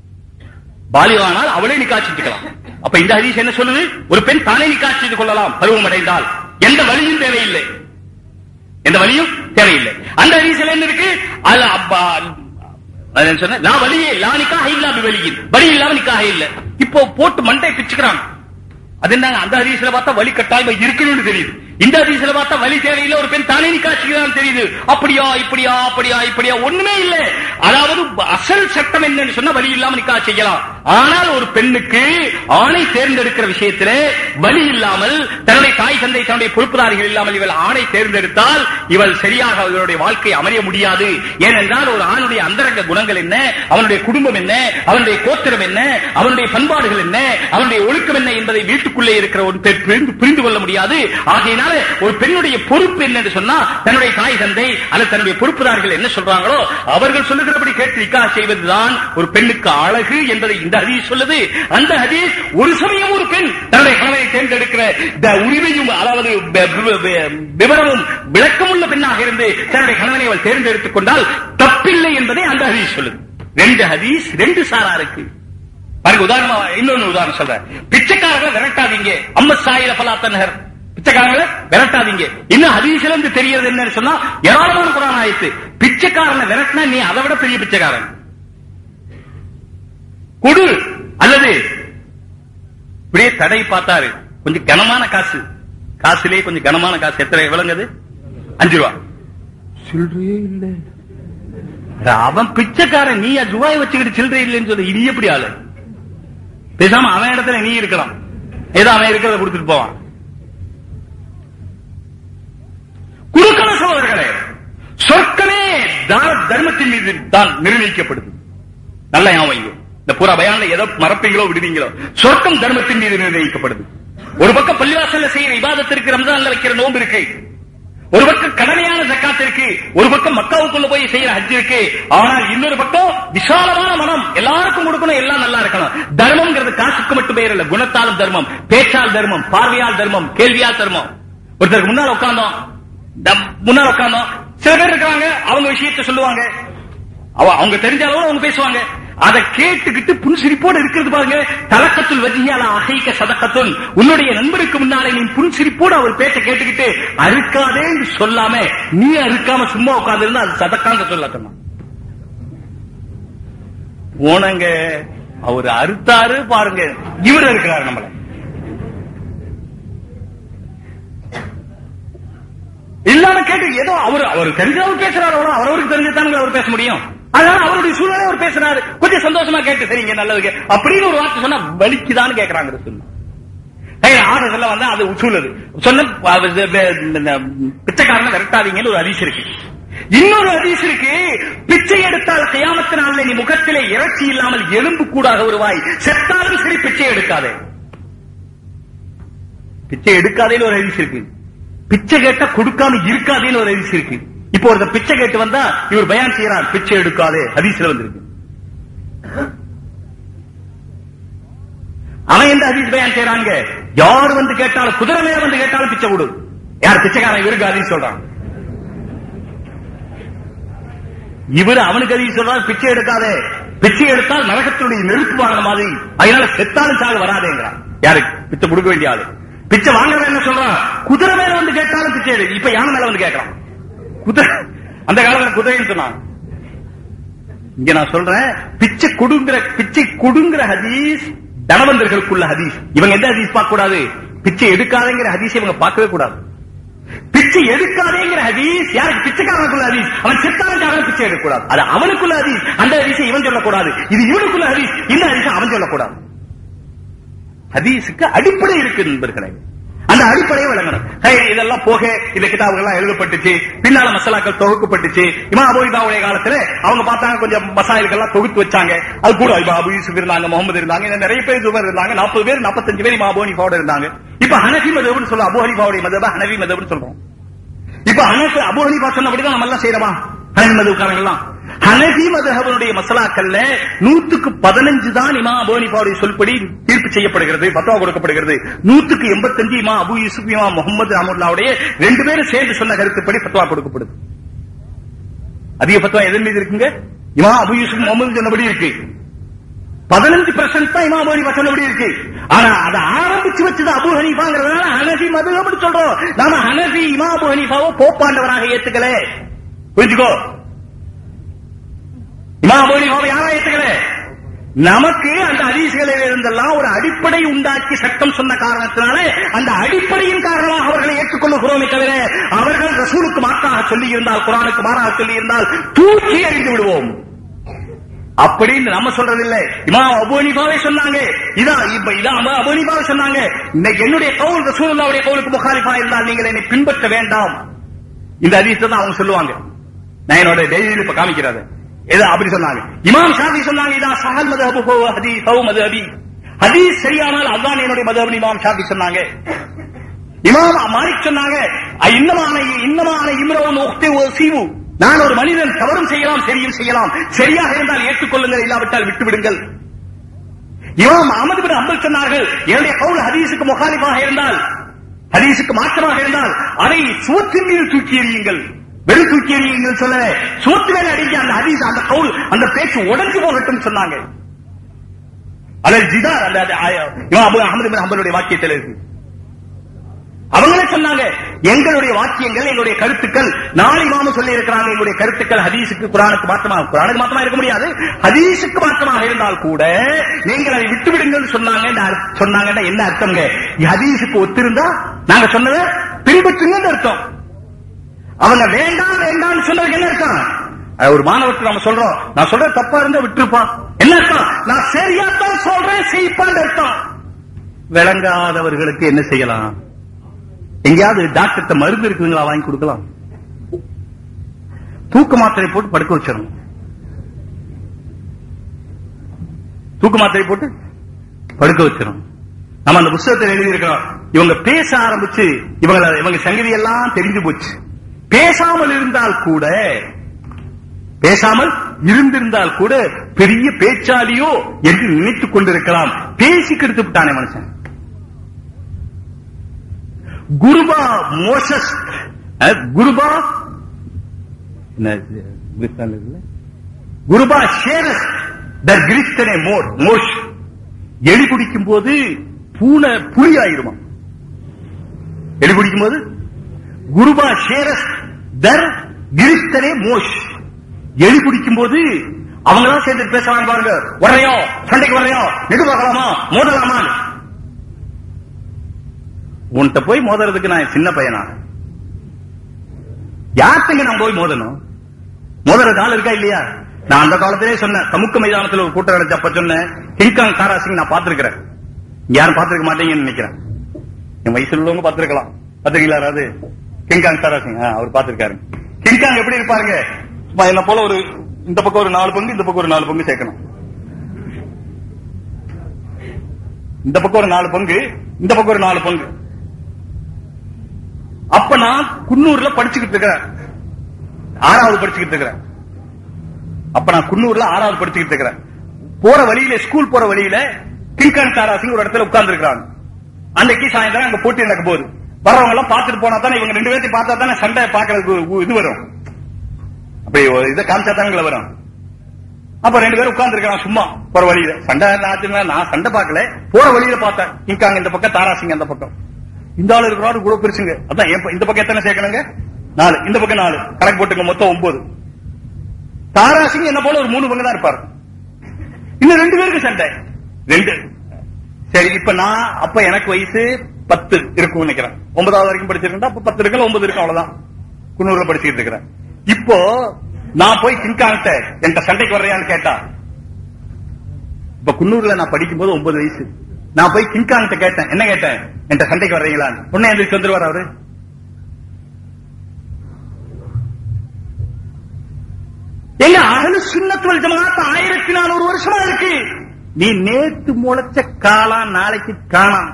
பாலிவானால் அவளே நிக்கா செஞ்சுக்கலாம் அப்ப இந்த ஹதீஸ் என்ன சொல்லுது ஒரு பெண் தானே நிக்கா செய்து கொள்ளலாம் பருவம் அடைந்தால் எந்த வழியும் தேவையில்லை எந்த வழியும் தேவையில்லை அந்த ஹதீஸ்ல என்ன இருக்கு அல் அப்பா அது என்ன சொன்ன லா வலியே லா நிக்காஹ இல்லா பிவலியின் வலி இல்லாம நிக்காஹ இல்ல இப்போ போட்டு மண்டை பிச்சுக்கிறாங்க அது என்ன அந்த ஹதீஸ்ல பார்த்தா வலி கட்டாயம் இருக்கணும்னு தெரியுது இந்த ஹதீஸ்ல பார்த்தா வலி தேவையில்லை ஒரு பெண் தானே நிக்காச்சுக்கிறான்னு தெரியுது அப்படியா இப்படியா அப்படியா இப்படியா ஒண்ணுமே இல்ல அதாவது அசல் சட்டம் என்னன்னு சொன்னா வலி இல்லாம நிக்கா செய்யலாம் ஆனால் ஒரு பெண்ணுக்கு ஆணை தேர்ந்தெடுக்கிற விஷயத்திலே வலி இல்லாமல் தன்னுடைய தாய் தந்தை தன்னுடைய பொறுப்புதாரிகள் இல்லாமல் இவள் ஆணை தேர்ந்தெடுத்தால் இவள் சரியாக அவளுடைய வாழ்க்கை அமைய முடியாது ஏனென்றால் ஒரு ஆணுடைய அந்தரங்க குணங்கள் என்ன அவனுடைய குடும்பம் என்ன அவனுடைய கோத்திரம் என்ன அவனுடைய பண்பாடுகள் என்ன அவனுடைய ஒழுக்கம் என்ன என்பதை வீட்டுக்குள்ளே இருக்கிற ஒரு பெண் புரிந்து புரிந்து கொள்ள முடியாது ஆகையினால ஒரு பெண்ணுடைய பொறுப்பு என்னன்னு சொன்னா தன்னுடைய தாய் தந்தை அல்லது தன்னுடைய பொறுப்புதார்கள் என்ன சொல்றாங்களோ அவர்கள் சொல்லுகிறபடி கேட்டு நிக்கா செய்வதுதான் ஒரு பெண்ணுக்கு அழகு என்பதை இந்த ஹதீஸ் சொல்லுது அந்த ஹதீஸ் ஒரு சமயம் ஒரு பெண் தன்னுடைய கணவனை தேர்ந்தெடுக்கிற இந்த உரிமையும் அதாவது ப- ப- ப- விவரமும் விளக்கமுள்ள பெண்ணாக இருந்து தன்னுடைய கணவனை அவள் தேர்ந்தெடுத்துக் கொண்டால் தப்பில்லை என்பதை அந்த ஹதீஸ் சொல்லுது ரெண்டு ஹதீஸ் ரெண்டு சாரா இருக்கு பாருங்க உதாரணமா இன்னொன்னு உதாரணம் சொல்றேன் பிச்சைக்காரர்களை விரட்டாதீங்க அம்ம சாயில பலாத்தனகர் பிச்சைக்காரங்களை விரட்டாதீங்க இன்னும் ஹதீஸ்ல இருந்து தெரியறது என்னன்னு சொன்னா ஏராளமான குரான் ஆயிடுச்சு பிச்சைக்காரனை விரட்டினா நீ அதை விட பெரிய பிச்சைக்காரன் கொடு அல்லது இப்படியே தடை பார்த்தாரு கொஞ்சம் கனமான காசு காசுலயே கொஞ்சம் கனமான காசு எத்தனை விளங்குது அஞ்சு ரூபா சில்லறையே இல்ல அட, அவன் பிச்சைக்காரன் நீ ரூபாய் வச்சுக்கிட்டு சில்லறை இல்லைன்னு சொல்லி இது எப்படி ஆளு பேசாம அவன் இடத்துல நீ இருக்கலாம் ஏதோ அவன் இருக்கிறத கொடுத்துட்டு போவான் குறுக்கல சகோதரர்களே சொற்களே தான- தர்மத்தின் மீது தான் நிர்ணயிக்கப்படுது நல்ல ஞாபகம் வைங்க. இந்த பூரா பயான்ல எதை மறப்பீங்களோ விடுவீங்களோ சொர்க்கம் தர்மத்தின் மீது நிர்ணயிக்கப்படுது ஒரு பக்கம் பள்ளிவாசல்ல செய்யற இபாதத்திற்கு ரம்ஜான்ல வைக்கிற நோன்பு இருக்கு ஒரு பக்கம் கடமையான ஜக்காத் இருக்கு ஒரு பக்கம் மக்காவுக்குள்ள போய் செய்யற ஹஜ் இருக்கு ஆனால் இன்னொரு பக்கம் விசாலமான மனம் எல்லாருக்கும் கொடுக்கணும் எல்லாம் நல்லா இருக்கணும் தர்மம்ங்கிறது காசுக்கு மட்டும் பேர் இல்ல குணத்தாலும் தர்மம் பேச்சால் தர்மம் பார்வையால் தர்மம் கேள்வியால் தர்மம் ஒருத்தருக்கு முன்னால் உட்கார்ந்தோம் தம்- முன்னால் உட்கார்ந்தோம் சில பேர் இருக்காங்க அவங்க விஷயத்தை சொல்லுவாங்க அவ- அவங்க தெரிஞ்ச அளவு அவங்க பேசுவாங்க அதை கேட்டுக்கிட்டு புன்சிரிப்போடு இருக்கிறது பாருங்க தலக்கத்துள் வஜியால அகைக்க சதக்கத்துள் உன்னுடைய நண்பருக்கு முன்னாலே நீ புன்சிரிப்போடு அவர் பேச்ச கேட்டுக்கிட்டு அறுக்காதேன்னு சொல்லாம நீ அறுக்காம சும்மா உட்கார்ந்து இருந்தா அது சதக்கான்னு சொல்லட்டணும் போனங்க அவர் அறுத்தாரு பாருங்க இவர் இருக்கிறார் நம்மள இல்லாம கேட்டு ஏதோ அவர் அவர் தெரிஞ்சவர் பேசுறாரு அவ்வளவு அவரவருக்கு தெரிஞ்சதானுங்க அவர் பேச முடியும் அதனால அவருடைய சூழ்நிலை அவர் பேசுறாரு கொஞ்சம் சந்தோஷமா கேட்டு சரிங்க நல்லதுக்கு அப்படின்னு ஒரு வார்த்தை சொன்னா வலிக்குதான்னு கேக்குறாங்க ரசூல் ஆறுதல்ல வந்து அது உசூலது சொன்ன அது இது, இது, இந்த பிச்சைக்காரனை விரட்டாதீங்கன்னு ஒரு அதிசயம் இருக்கு இன்னொரு அதிசயம் இருக்கு பிச்சை எடுத்தால் கியாமத்து நாள்ல நீ முகத்திலே இறைச்சி இல்லாமல் எலும்பு கூடாக வருவாய் செத்தாலும் சரி பிச்சை எடுக்காதே பிச்சை எடுக்காதேன்னு ஒரு ஹதீஸ் இருக்கு பிச்சை கேட்டா கொடுக்காம இருக்காதேன்னு ஒரு ஹதீஸ் இருக்கு இப்போ ஒரு பிச்சை கேட்டு வந்தா இவர் பயான் செய்யறார் பிச்சை எடுக்காதே ஹதீஸ்ல வந்திருக்கு அவன் எந்த ஹதீஸ் பயான் செய்யறாங்க யார் வந்து கேட்டாலும் குதிரை மேல வந்து கேட்டாலும் பிச்சை கொடு யார் பிச்சைக்காரன் இவருக்கு ஹதீஸ் சொல்றான் இவர் அவனுக்கு அதிகம் சொல்றாரு பிச்சை எடுக்காதே பிச்சை எடுத்தால் நரகத்தினுடைய நெருப்பு வாங்கின மாதிரி அதனால செத்தாலும் சாக வராதேங்கிறான் யாருக்கு பிச்சை கொடுக்க வேண்டிய ஆளு பிச்சை வாங்குறவன் என்ன சொல்றான் குதிரை மேல வந்து கேட்டாலும் பிச்சை எடு இப்ப யானை மேல வந்து கேட்கறான் குதிரை அந்த காலத்துல குதிரைன்னு சொன்னான் இங்க நான் சொல்றேன் பிச்சை கொடுங்கிற பிச்சை கொடுங்கிற ஹதீஸ் தனவந்தர்களுக்குள்ள ஹதீஸ் இவங்க எந்த ஹதீஸ் பார்க்க கூடாது பிச்சை எடுக்காதங்கிற ஹதீஸ் இவங்க பார்க்கவே கூடாது பிச்சை எடுக்காதேங்கிற ஹதீஸ் யாருக்கு பிச்சைக்காரனுக்குள்ள ஹதீஸ் அவன் செத்தானுக்காரன் பிச்சை எடுக்கக்கூடாது அது அவனுக்குள்ள ஹதீஸ் அந்த ஹதீஸை இவன் சொல்லக்கூடாது இது இவனுக்குள்ள ஹதீஸ் இந்த ஹதீஸை அவன் சொல்லக்கூடாது ஹதீஸுக்கு அடிப்படை இருக்கு நண்பர்களே அந்த அடிப்படையை விளங்கணும் ஹே, இதெல்லாம் போக இந்த கிதாபுகள் எல்லாம் எழுதப்பட்டுச்சு பின்னால மசாலாக்கள் தொகுக்கப்பட்டுச்சு இமா அபோயிதாவுடைய காலத்துல அவங்க பார்த்தாங்க கொஞ்சம் மசாயில்கள் எல்லாம் தொகுத்து வச்சாங்க அது கூட இமா அபு யூசுப் இருந்தாங்க முகமது இருந்தாங்க இன்னும் நிறைய பேர் ஜுபர் இருந்தாங்க நாற்பது பேர் நாற்பத்தஞ்சு பேர் இமா அபு ஹனீஃபாவோட இருந்தாங்க இப்ப ஹனஃபி மதபுன்னு சொல்றோம் அபு ஹனீஃபாவுடைய மதப ஹனஃபி மதபுன்னு சொல்றோம் இப்ப ஹனஃபி அபு ஹனீஃபா சொன்னபடிதான் நம்ம எல்லாம் செய்யறோமா ஹனஃபி மதுக்காரங்க எல்லாம் ஹனஃபி மதுஹபனுடைய மசலாக்கல்ல நூத்துக்கு பதினஞ்சு தான் இமா அபு ஹனீஃபாவுடைய சொல்படி தீர்ப்பு செய்யப்படுகிறது பத்வா கொடுக்கப்படுகிறது நூத்துக்கு எண்பத்தஞ்சு இமா அபு யூசுப் இமா முகமது அமுல்லாவுடைய ரெண்டு பேரும் சேர்ந்து சொன்ன கருத்துப்படி பத்வா கொடுக்கப்படுது அதிக பத்வா எதன் மீது இருக்குங்க இமா அபு யூசுப் முகமது சொன்னபடி இருக்கு பதினஞ்சு பெர்சென்ட் தான் இமாம் அபு ஹனீஃபா சொன்னபடி இருக்கு ஆனா அதை ஆரம்பிச்சு வச்சது அபு ஹனீஃபாங்கிறதுனால ஹனஃபி மதுஹப்னு சொல்றோம் நாம ஹனஃபி இமாம் அபு ஹனீஃபாவை போப்பாண்டவராக ஏத்துக்கல புரிஞ்சுக்கோ இமாம் அபு ஹனீஃபாவை யாரா ஏத்துக்கல நமக்கு அந்த ஹதீஸ்களில் இருந்தெல்லாம் ஒரு அடிப்படை உண்டாக்கி சட்டம் சொன்ன காரணத்தினால அந்த அடிப்படையின் காரணமாக அவர்களை ஏற்றுக்கொள்ளுகிறோமே தவிர அவர்கள் ரசூலுக்கு மாற்றாக சொல்லி இருந்தால் குரானுக்கு மாறாக சொல்லி இருந்தால் தூக்கி எறிந்து விடுவோம் அப்படின்னு நம்ம சொல்றது இல்ல இமாம் அபு ஹனீஃபாவே சொன்னாங்க இதான் இப்ப இதான் அபு- அபு ஹனீஃபாவே சொன்னாங்க இன்னைக்கு என்னுடைய கவுல் ரசூலுல்லாவுடைய கவுலுக்கு முகாலிஃபா இருந்தால் நீங்கள் என்னை பின்பற்ற வேண்டாம் இந்த ஹதீஸ் தான் அவங்க சொல்லுவாங்க நான் என்னோட டெய்லி இப்ப காமிக்கிறது ஏதோ அப்படி சொன்னாங்க இமாம் ஷாஃபி சொன்னாங்க இதா சஹல் மதுஹபு ஹுவ ஹதீஸ் ஹவ் மதுஹபி ஹதீஸ் சரியானால் அதான் என்னுடைய மதுஹப் இமாம் ஷாஃபி சொன்னாங்க இமாம் மாலிக் சொன்னாங்க "அ, இன்னமான இன்னமான இம்ரவுன் உக்தி சீவு நான் ஒரு மனிதன் தவறும் செய்யலாம் சரியும் செய்யலாம் சரியாக இருந்தால் ஏற்றுக்கொள்ளுங்கள் இல்லாவிட்டால் விட்டு விடுங்கள் இமாம் அகமது பின் அம்பல் சொன்னார்கள் என்னுடைய கவுல் ஹதீஸுக்கு முகாலிஃபாக இருந்தால் ஹதீஸுக்கு மாற்றமாக இருந்தால் அதை சுவத்தின் மீது தூக்கி எறியுங்கள் வெறும் தூக்கி எறியுங்கள் சொல்ல சுவத்து மேல அடிங்க அந்த ஹதீஸ் அந்த கவுல் அந்த பேச்சு உடைஞ்சு போகட்டும் சொன்னாங்க அதில் ஜிதார் அந்த அது, ஆய- இமாம் அபு அகமது பின் அம்பலுடைய வாக்கியத்தில் இருக்கு அவங்களே சொன்னாங்க எங்களுடைய வாக்கியங்கள் எங்களுடைய கருத்துக்கள் நாளை மாம சொல்லி இருக்கிறாங்க எங்களுடைய கருத்துக்கள் ஹதீஸுக்கு குரானுக்கு மாற்றமாக குரானுக்கு மாற்றமா இருக்க முடியாது ஹதீஸுக்கு மாற்றமாக இருந்தால் கூட நீங்கள் அதை விட்டு விடுங்கள் சொன்னாங்க சொன்னாங்கன்னா என்ன அர்த்தம்ங்க ஹதீஸுக்கு ஒத்திருந்தா நாங்க சொன்னதை பின்பற்றுங்கன்னு அர்த்தம் அவங்க வேண்டாம் வேண்டாம்னு சொன்னதுக்கு என்ன அர்த்தம் அது ஒரு மாணவருக்கு நம்ம சொல்றோம் நான் சொல்றது தப்பா இருந்தா விட்டுருப்பான் என்ன அர்த்தம் நான் சரியாத்தான் சொல்றேன் செய்ப்பான்னு அர்த்தம் விளங்காதவர்களுக்கு என்ன செய்யலாம் எங்கேயாவது டாக்டர்கிட்ட மருந்து இருக்குதுங்களா வாங்கி கொடுக்கலாம் தூக்க மாத்திரை போட்டு படுக்க வச்சிடணும் தூக்க மாத்திரை போட்டு படுக்க வச்சிடணும் நம்ம அந்த புஸ்தகத்தில் எழுதி இருக்கிறோம் இவங்க பேச ஆரம்பிச்சு இவங்க இவங்க சங்கதி எல்லாம் தெரிஞ்சு போச்சு பேசாமல் இருந்தால் கூட பேசாமல் இருந்திருந்தால் கூட பெரிய பேச்சாலியோ என்று நினைத்துக் கொண்டிருக்கலாம் பேசி கெடுத்து விட்டானே மனுஷன் குருபா மோசஸ் அஹ், குருபா என்ன இது? இங்கிலீஷ்ல இருக்குல்ல? குருபா ஷேரஸ் தர் கிரிஸ்தனே மோர் மோஷ் எலி குடிக்கும் போது பூனை புலி ஆயிருமா எலி குடிக்கும் போது குருபா ஷேரஸ் தர் கிரிஸ்தனே மோஷ் எலி குடிக்கும் போது அவங்களாம் சேர்ந்து பேசலாம் பாருங்க வரையோ சண்டைக்கு வரையோ நெடு பார்க்கலாமா மோதலாமா உன்கிட்ட போய் மோதுறதுக்கு நான் சின்ன பையனா யார்கிட்ட நான் போய் மோதணும் மோதுற காலம் இருக்கா இல்லையா நான் அந்த காலத்திலே சொன்னேன் சமுக்க மைதானத்துல ஒரு கூட்டம் நடந்தப்ப சொன்னேன் கிங்காங் தாரா சிங் நான் பார்த்திருக்கிறேன் யாரும் பார்த்திருக்க மாட்டீங்கன்னு நினைக்கிறேன் என் வயசுல உள்ளவங்க பார்த்திருக்கலாம் பார்த்திருக்கீங்களா யாராவது கிங்காங் தாரா சிங் ஆ, அவர் பார்த்திருக்காரு கிங்காங் எப்படி இருப்பாருங்க சும்மா என்ன போல ஒரு இந்த பக்கம் ஒரு நாலு பங்கு இந்த பக்கம் ஒரு நாலு பங்கு சேர்க்கணும் இந்த பக்கம் ஒரு நாலு பங்கு இந்த பக்கம் ஒரு நாலு பங்கு அப்ப நான் குன்னூர்ல படிச்சுக்கிட்டு இருக்கிறேன் ஆறாவது படிச்சுக்கிட்டு இருக்கிறேன் அப்ப நான் குன்னூர்ல ஆறாவது படிச்சுக்கிட்டு இருக்கிறேன் போற வழியில ஸ்கூல் போற வழியில கிங்கான் தாராசிங் ஒரு இடத்துல உட்கார்ந்து இருக்கிறாங்க அன்னைக்கு சாயந்தரம் அங்க போட்டி நடக்க போகுது வர்றவங்க எல்லாம் பார்த்துட்டு போனா தானே இவங்க ரெண்டு பேர்த்தையும் பார்த்தா தானே சண்டை பாக்குறதுக்கு ஒரு இது வரும் அப்படி ஒரு இதை காமிச்சா தானே வரும் அப்ப ரெண்டு பேரும் உட்கார்ந்து இருக்கான் சும்மா போற வழியில சண்டை ஆச்சுங்களா நான் சண்டை பார்க்கல போற வழியில பார்த்தேன் கிங்காங் இந்த பக்கம் தாராசிங் அந்த பக்கம் இந்த ஆள் இருக்கிறாரு இவ்வளவு பெருசுங்க அதான் என் ப- இந்த பக்கம் எத்தனை சேர்க்கணுங்க நாலு இந்த பக்கம் நாலு கணக்கு போட்டுங்க மொத்தம் ஒன்பது தாராசிங் என்ன போல ஒரு மூணு பங்கு தான் இருப்பாரு இன்னும் ரெண்டு பேருக்கு சண்டை ரெண்டு சரி இப்ப நான் அப்ப எனக்கு வயசு பத்து இருக்கும் நினைக்கிறேன் ஒன்பதாவது வரைக்கும் படிச்சிருக்கேன் அப்ப பத்து இருக்கு ஒன்பது இருக்கும் அவ்வளவுதான் குன்னூர்ல படிச்சுட்டு இருக்கிறேன் இப்போ நான் போய் கிங்காங்கிட்ட என்கிட்ட சண்டைக்கு வர்றியான்னு கேட்டா இப்ப குன்னூர்ல நான் படிக்கும்போது ஒன்பது வயசு நான் போய் கிங்காங்கிட்ட கேட்டேன் என்ன கேட்டேன் என்கிட்ட சண்டைக்கு வர்றீங்களான்னு உடனே எந்திரிச்சு வந்துருவார் அவரு எங்க அகல சுண்ணத்துவல் ஜமாத் ஆயிரத்தி நானூறு வருஷமா இருக்கு நீ நேத்து முளைச்ச காலாம் நாளைக்கு காணாம்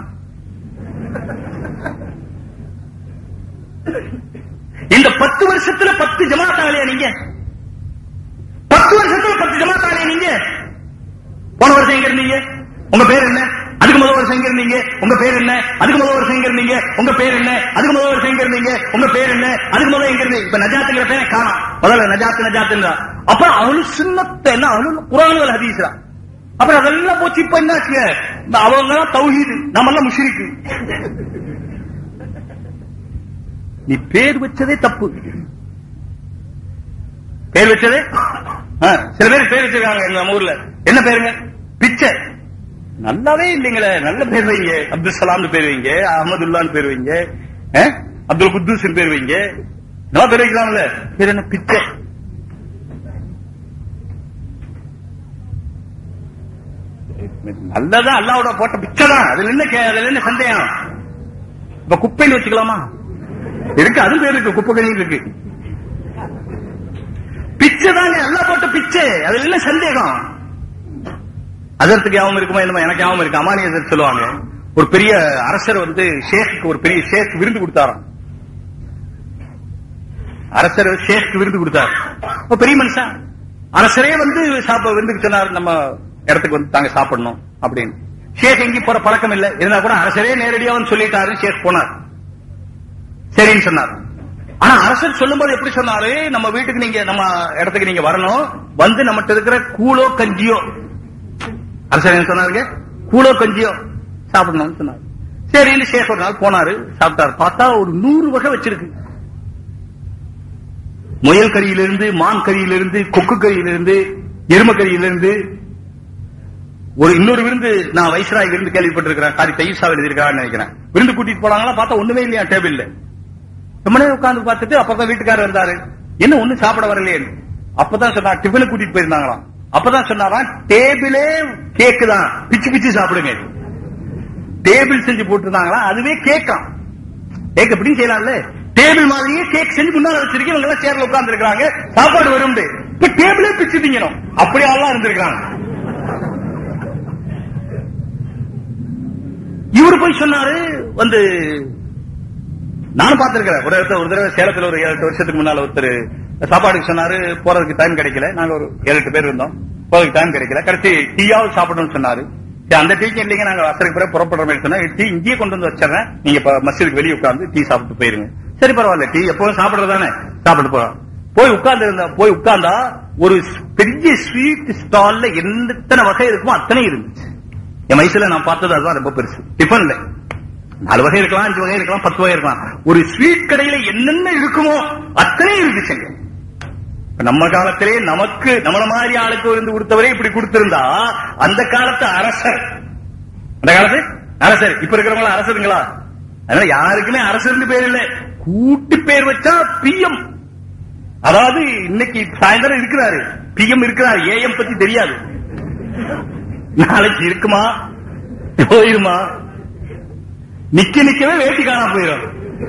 இந்த பத்து வருஷத்துல பத்து ஜமாத் ஆகலையா நீங்க பத்து வருஷத்துல பத்து ஜமாத் ஆகலையா நீங்க போன வருஷம் எங்க இருந்தீங்க உங்க பேர் என்ன அதுக்கு முதல் வருஷம் எங்க இருந்தீங்க உங்க பேர் என்ன அதுக்கு முதல் வருஷம் எங்க இருந்தீங்க உங்க பேர் என்ன அதுக்கு முதல் வருஷம் எங்க இருந்தீங்க உங்க பேர் என்ன அதுக்கு முதல்ல எங்க இருந்தீங்க இப்ப நஜாத்துங்கிற பேரை காணாம் முதல்ல நஜாத்து நஜாத்துன்றா அப்புறம் அவனு சுண்ணத்தை என்ன அவனு குரானுகள் ஹதீஸ்ரா அப்புறம் அதெல்லாம் போச்சு இப்ப என்னாச்சு அவங்க எல்லாம் தௌஹீது நம்ம எல்லாம் முஷ்ரிக்கு நீ பேர் வச்சதே தப்பு பேர் வச்சதே ஆ, சில பேர் பேர் வச்சிருக்காங்க எங்க நம்ம ஊர்ல என்ன பேருங்க பிச்சை நல்லாவே இல்லைங்களே நல்ல பேர் வைங்க அப்துல் சலாம்னு பேர் வைங்க அஹமதுல்லான்னு பேர் வைங்க ஆ? அப்துல் குத்தூஸ் பேர் வைங்க நல்லா பேர் வைக்கலாம்ல பேர் என்ன பிச்சை நல்லதா அல்லாவோட போட்ட பிச்சை தான் அதுல என்ன கே- அதுல என்ன சந்தேகம் இப்ப குப்பைன்னு வச்சுக்கலாமா இருக்கு அது பேர் இருக்கு குப்பை கணி இருக்கு பிச்சை தாங்க எல்லாம் போட்ட பிச்சை அதுல என்ன சந்தேகம் அதற்கு யாவும் இருக்குமா என்னமோ எனக்கு யாவும் இருக்கு அமானியர் சொல்லுவாங்க ஒரு பெரிய அரசர் வந்து ஷேக்கு ஒரு பெரிய ஷேக் விருந்து கொடுத்தாராம் அரசர் ஷேக்கு விருந்து கொடுத்தார் அப்ப பெரிய மனுஷன் அரசரே வந்து சாப்ப விருந்துக்கு சொன்னார் நம்ம இடத்துக்கு வந்து தாங்க சாப்பிடணும் அப்படின்னு ஷேக் எங்கேயும் போற பழக்கம் இல்ல இருந்தா கூட அரசரே நேரடியா வந்து சொல்லிட்டாரு ஷேக் போனார் சரின்னு சொன்னார் ஆனா அரசர் சொல்லும்போது எப்படி சொன்னாரு நம்ம வீட்டுக்கு நீங்க நம்ம இடத்துக்கு நீங்க வரணும் வந்து நம்மகிட்ட இருக்கிற கூழோ கஞ்சியோ அரசர் என்ன சொன்னாருங்க கூழோ கஞ்சியோ சாப்பிடணும்னு சொன்னாரு சரின்னு ஷேக் ஒரு நாள் போனாரு சாப்பிட்டாரு பார்த்தா ஒரு நூறு வகை வச்சிருக்கு முயல் கறியிலிருந்து மான் கறியிலிருந்து கொக்கு கறியிலிருந்து எரும கறியிலிருந்து ஒரு இன்னொரு விருந்து நான் வைஸ்ராய் விருந்து கேள்விப்பட்டிருக்கிறேன் சாரி தைசாவில் எழுதியிருக்கான்னு நினைக்கிறேன் விருந்து கூட்டிட்டு போனாங்களா பார்த்தா ஒண்ணுமே இல்லையா டேபிள்ல ரொம்ப நேரம் உட்கார்ந்து பார்த்துட்டு அப்பதான் வீட்டுக்காரர் வந்தாரு என்ன ஒண்ணும் சாப்பிட வரலையே அப்பதான் சொன்னா டிஃபனு கூட்டிட்டு போயிருந்தாங்களாம் அப்பதான் சொன்னாராம் டேபிளே கேக்கு தான் பிச்சு பிச்சு சாப்பிடுங்க டேபிள் செஞ்சு போட்டிருந்தாங்களா அதுவே கேக்காம் கேக் எப்படி செய்யலாம்ல டேபிள் மாதிரியே கேக் செஞ்சு முன்னால வச்சிருக்கீங்க இவங்க எல்லாம் சேர்ல உட்கார்ந்து இருக்காங்க சாப்பாடு வரும் இப்ப டேபிளே பிச்சு திங்கணும் அப்படி ஆள்லாம் இருந்திருக்காங்க இவரு போய் சொன்னாரு வந்து நானும் பார்த்திருக்கிறேன் ஒரு இடத்துல ஒரு தடவை சேலத்துல ஒரு ஏழு எட்டு வருஷத்துக்கு முன்னால ஒருத்தர் சாப்பாடுக்கு சொன்னாரு போறதுக்கு டைம் கிடைக்கல நாங்க ஒரு ஏழு எட்டு பேர் இருந்தோம் போறதுக்கு டைம் கிடைக்கல கடைசி டீயாவது சாப்பிடணும்னு சொன்னாரு சரி, அந்த டீக்கு இல்லைங்க நாங்க வசதிக்கு பிறகு புறப்படுற மாதிரி சொன்னா டீ இங்கேயே கொண்டு வந்து வச்சிடறேன் நீங்க இப்ப மஸ்ஜிதுக்கு வெளியே உட்கார்ந்து டீ சாப்பிட்டு போயிருங்க சரி பரவாயில்ல டீ எப்பவும் சாப்பிடுறதானே சாப்பிட்டு போறோம் போய் உட்கார்ந்து இருந்தா போய் உட்கார்ந்தா ஒரு பெரிய ஸ்வீட் ஸ்டால்ல எத்தனை வகை இருக்குமோ அத்தனை இருந்துச்சு என் வயசுல நான் பார்த்தது அதுதான் ரொம்ப பெருசு டிஃபன்ல நாலு வகை இருக்கலாம் அஞ்சு வகை இருக்கலாம் பத்து வகை இருக்கலாம் ஒரு ஸ்வீட் கடையில என்னென்ன இருக்குமோ அத்தனை இருந்துச்சுங்க இப்ப நம்ம காலத்திலே நமக்கு நம்மள மாதிரி ஆளுக்கு இருந்து கொடுத்தவரே இப்படி கொடுத்திருந்தா அந்த காலத்து அரசர் அந்த காலத்து அரசர் இப்ப இருக்கிறவங்களா அரசருங்களா அதனால யாருக்குமே அரசர்னு பேர் இல்ல கூட்டு பேர் வச்சா பிஎம் அதாவது இன்னைக்கு சாயந்தரம் இருக்கிறாரு பிஎம் இருக்கிறாரு ஏஎம் பத்தி தெரியாது நாளைக்கு இருக்குமா போயிருமா நிக்க நிக்கவே வேட்டி காணாம போயிடும்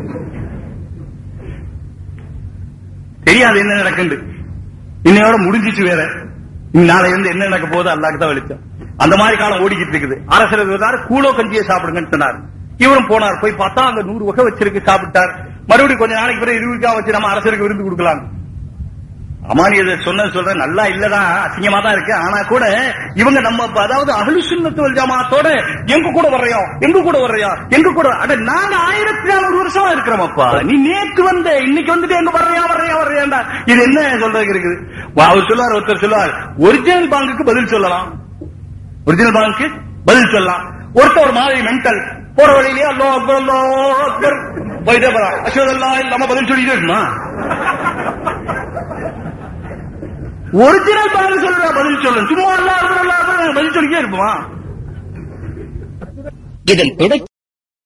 தெரியாது என்ன நடக்குது இன்னையோட முடிஞ்சிச்சு வேற இனி நாளை வந்து என்ன நடக்க போகுது அல்லாக்கு தான் வெளிச்சம் அந்த மாதிரி காலம் ஓடிக்கிட்டு இருக்குது அரசர் இருந்தாரு கூலோ கஞ்சியை சாப்பிடுங்கன்னு சொன்னார் இவரும் போனார் போய் பார்த்தா அங்க நூறு வகை வச்சிருக்கு சாப்பிட்டார் மறுபடியும் கொஞ்ச நாளைக்கு பிறகு இருபதுக்கா வச்சு நம்ம அரசருக்கு விருந்து கொடுக்கலாம் அமானியதை சொன்னது சொல்ற நல்லா இல்லதான் அசிங்கமா தான் இருக்கு ஆனா கூட இவங்க நம்ம அதாவது அகலு சுண்ணத்துவல் ஜமாத்தோட எங்க கூட வர்றியா எங்க கூட வர்றியா எங்க கூட அட நாங்க ஆயிரத்தி நானூறு வருஷமா இருக்கிறோமப்பா நீ நேத்து வந்த இன்னைக்கு வந்துட்டு எங்க வர்றியா வர்றியா வர்றியாண்டா இது என்ன சொல்றதுக்கு இருக்குது வா, அவர் சொல்லுவார் ஒருத்தர் சொல்லுவார் ஒரிஜினல் பாங்குக்கு பதில் சொல்லலாம் ஒரிஜினல் பாங்குக்கு பதில் சொல்லலாம் ஒருத்தர் ஒரு மாதிரி மென்டல் போற வழியிலேயே அல்லோ அக்பர் அல்லோ அக்பர் போயிட்டே போறான் அஸ்வதல்லா இல்லாம பதில் சொல்லிட்டே இருக்குமா ஒரிஜினல் பாங்கு சொல்ற பதில் சொல்லு சும்மா அல்லா அக்பர் அல்லா அக்பர் பதில் சொல்லிட்டே இருப்போமா இதன் தொடர்ச்சி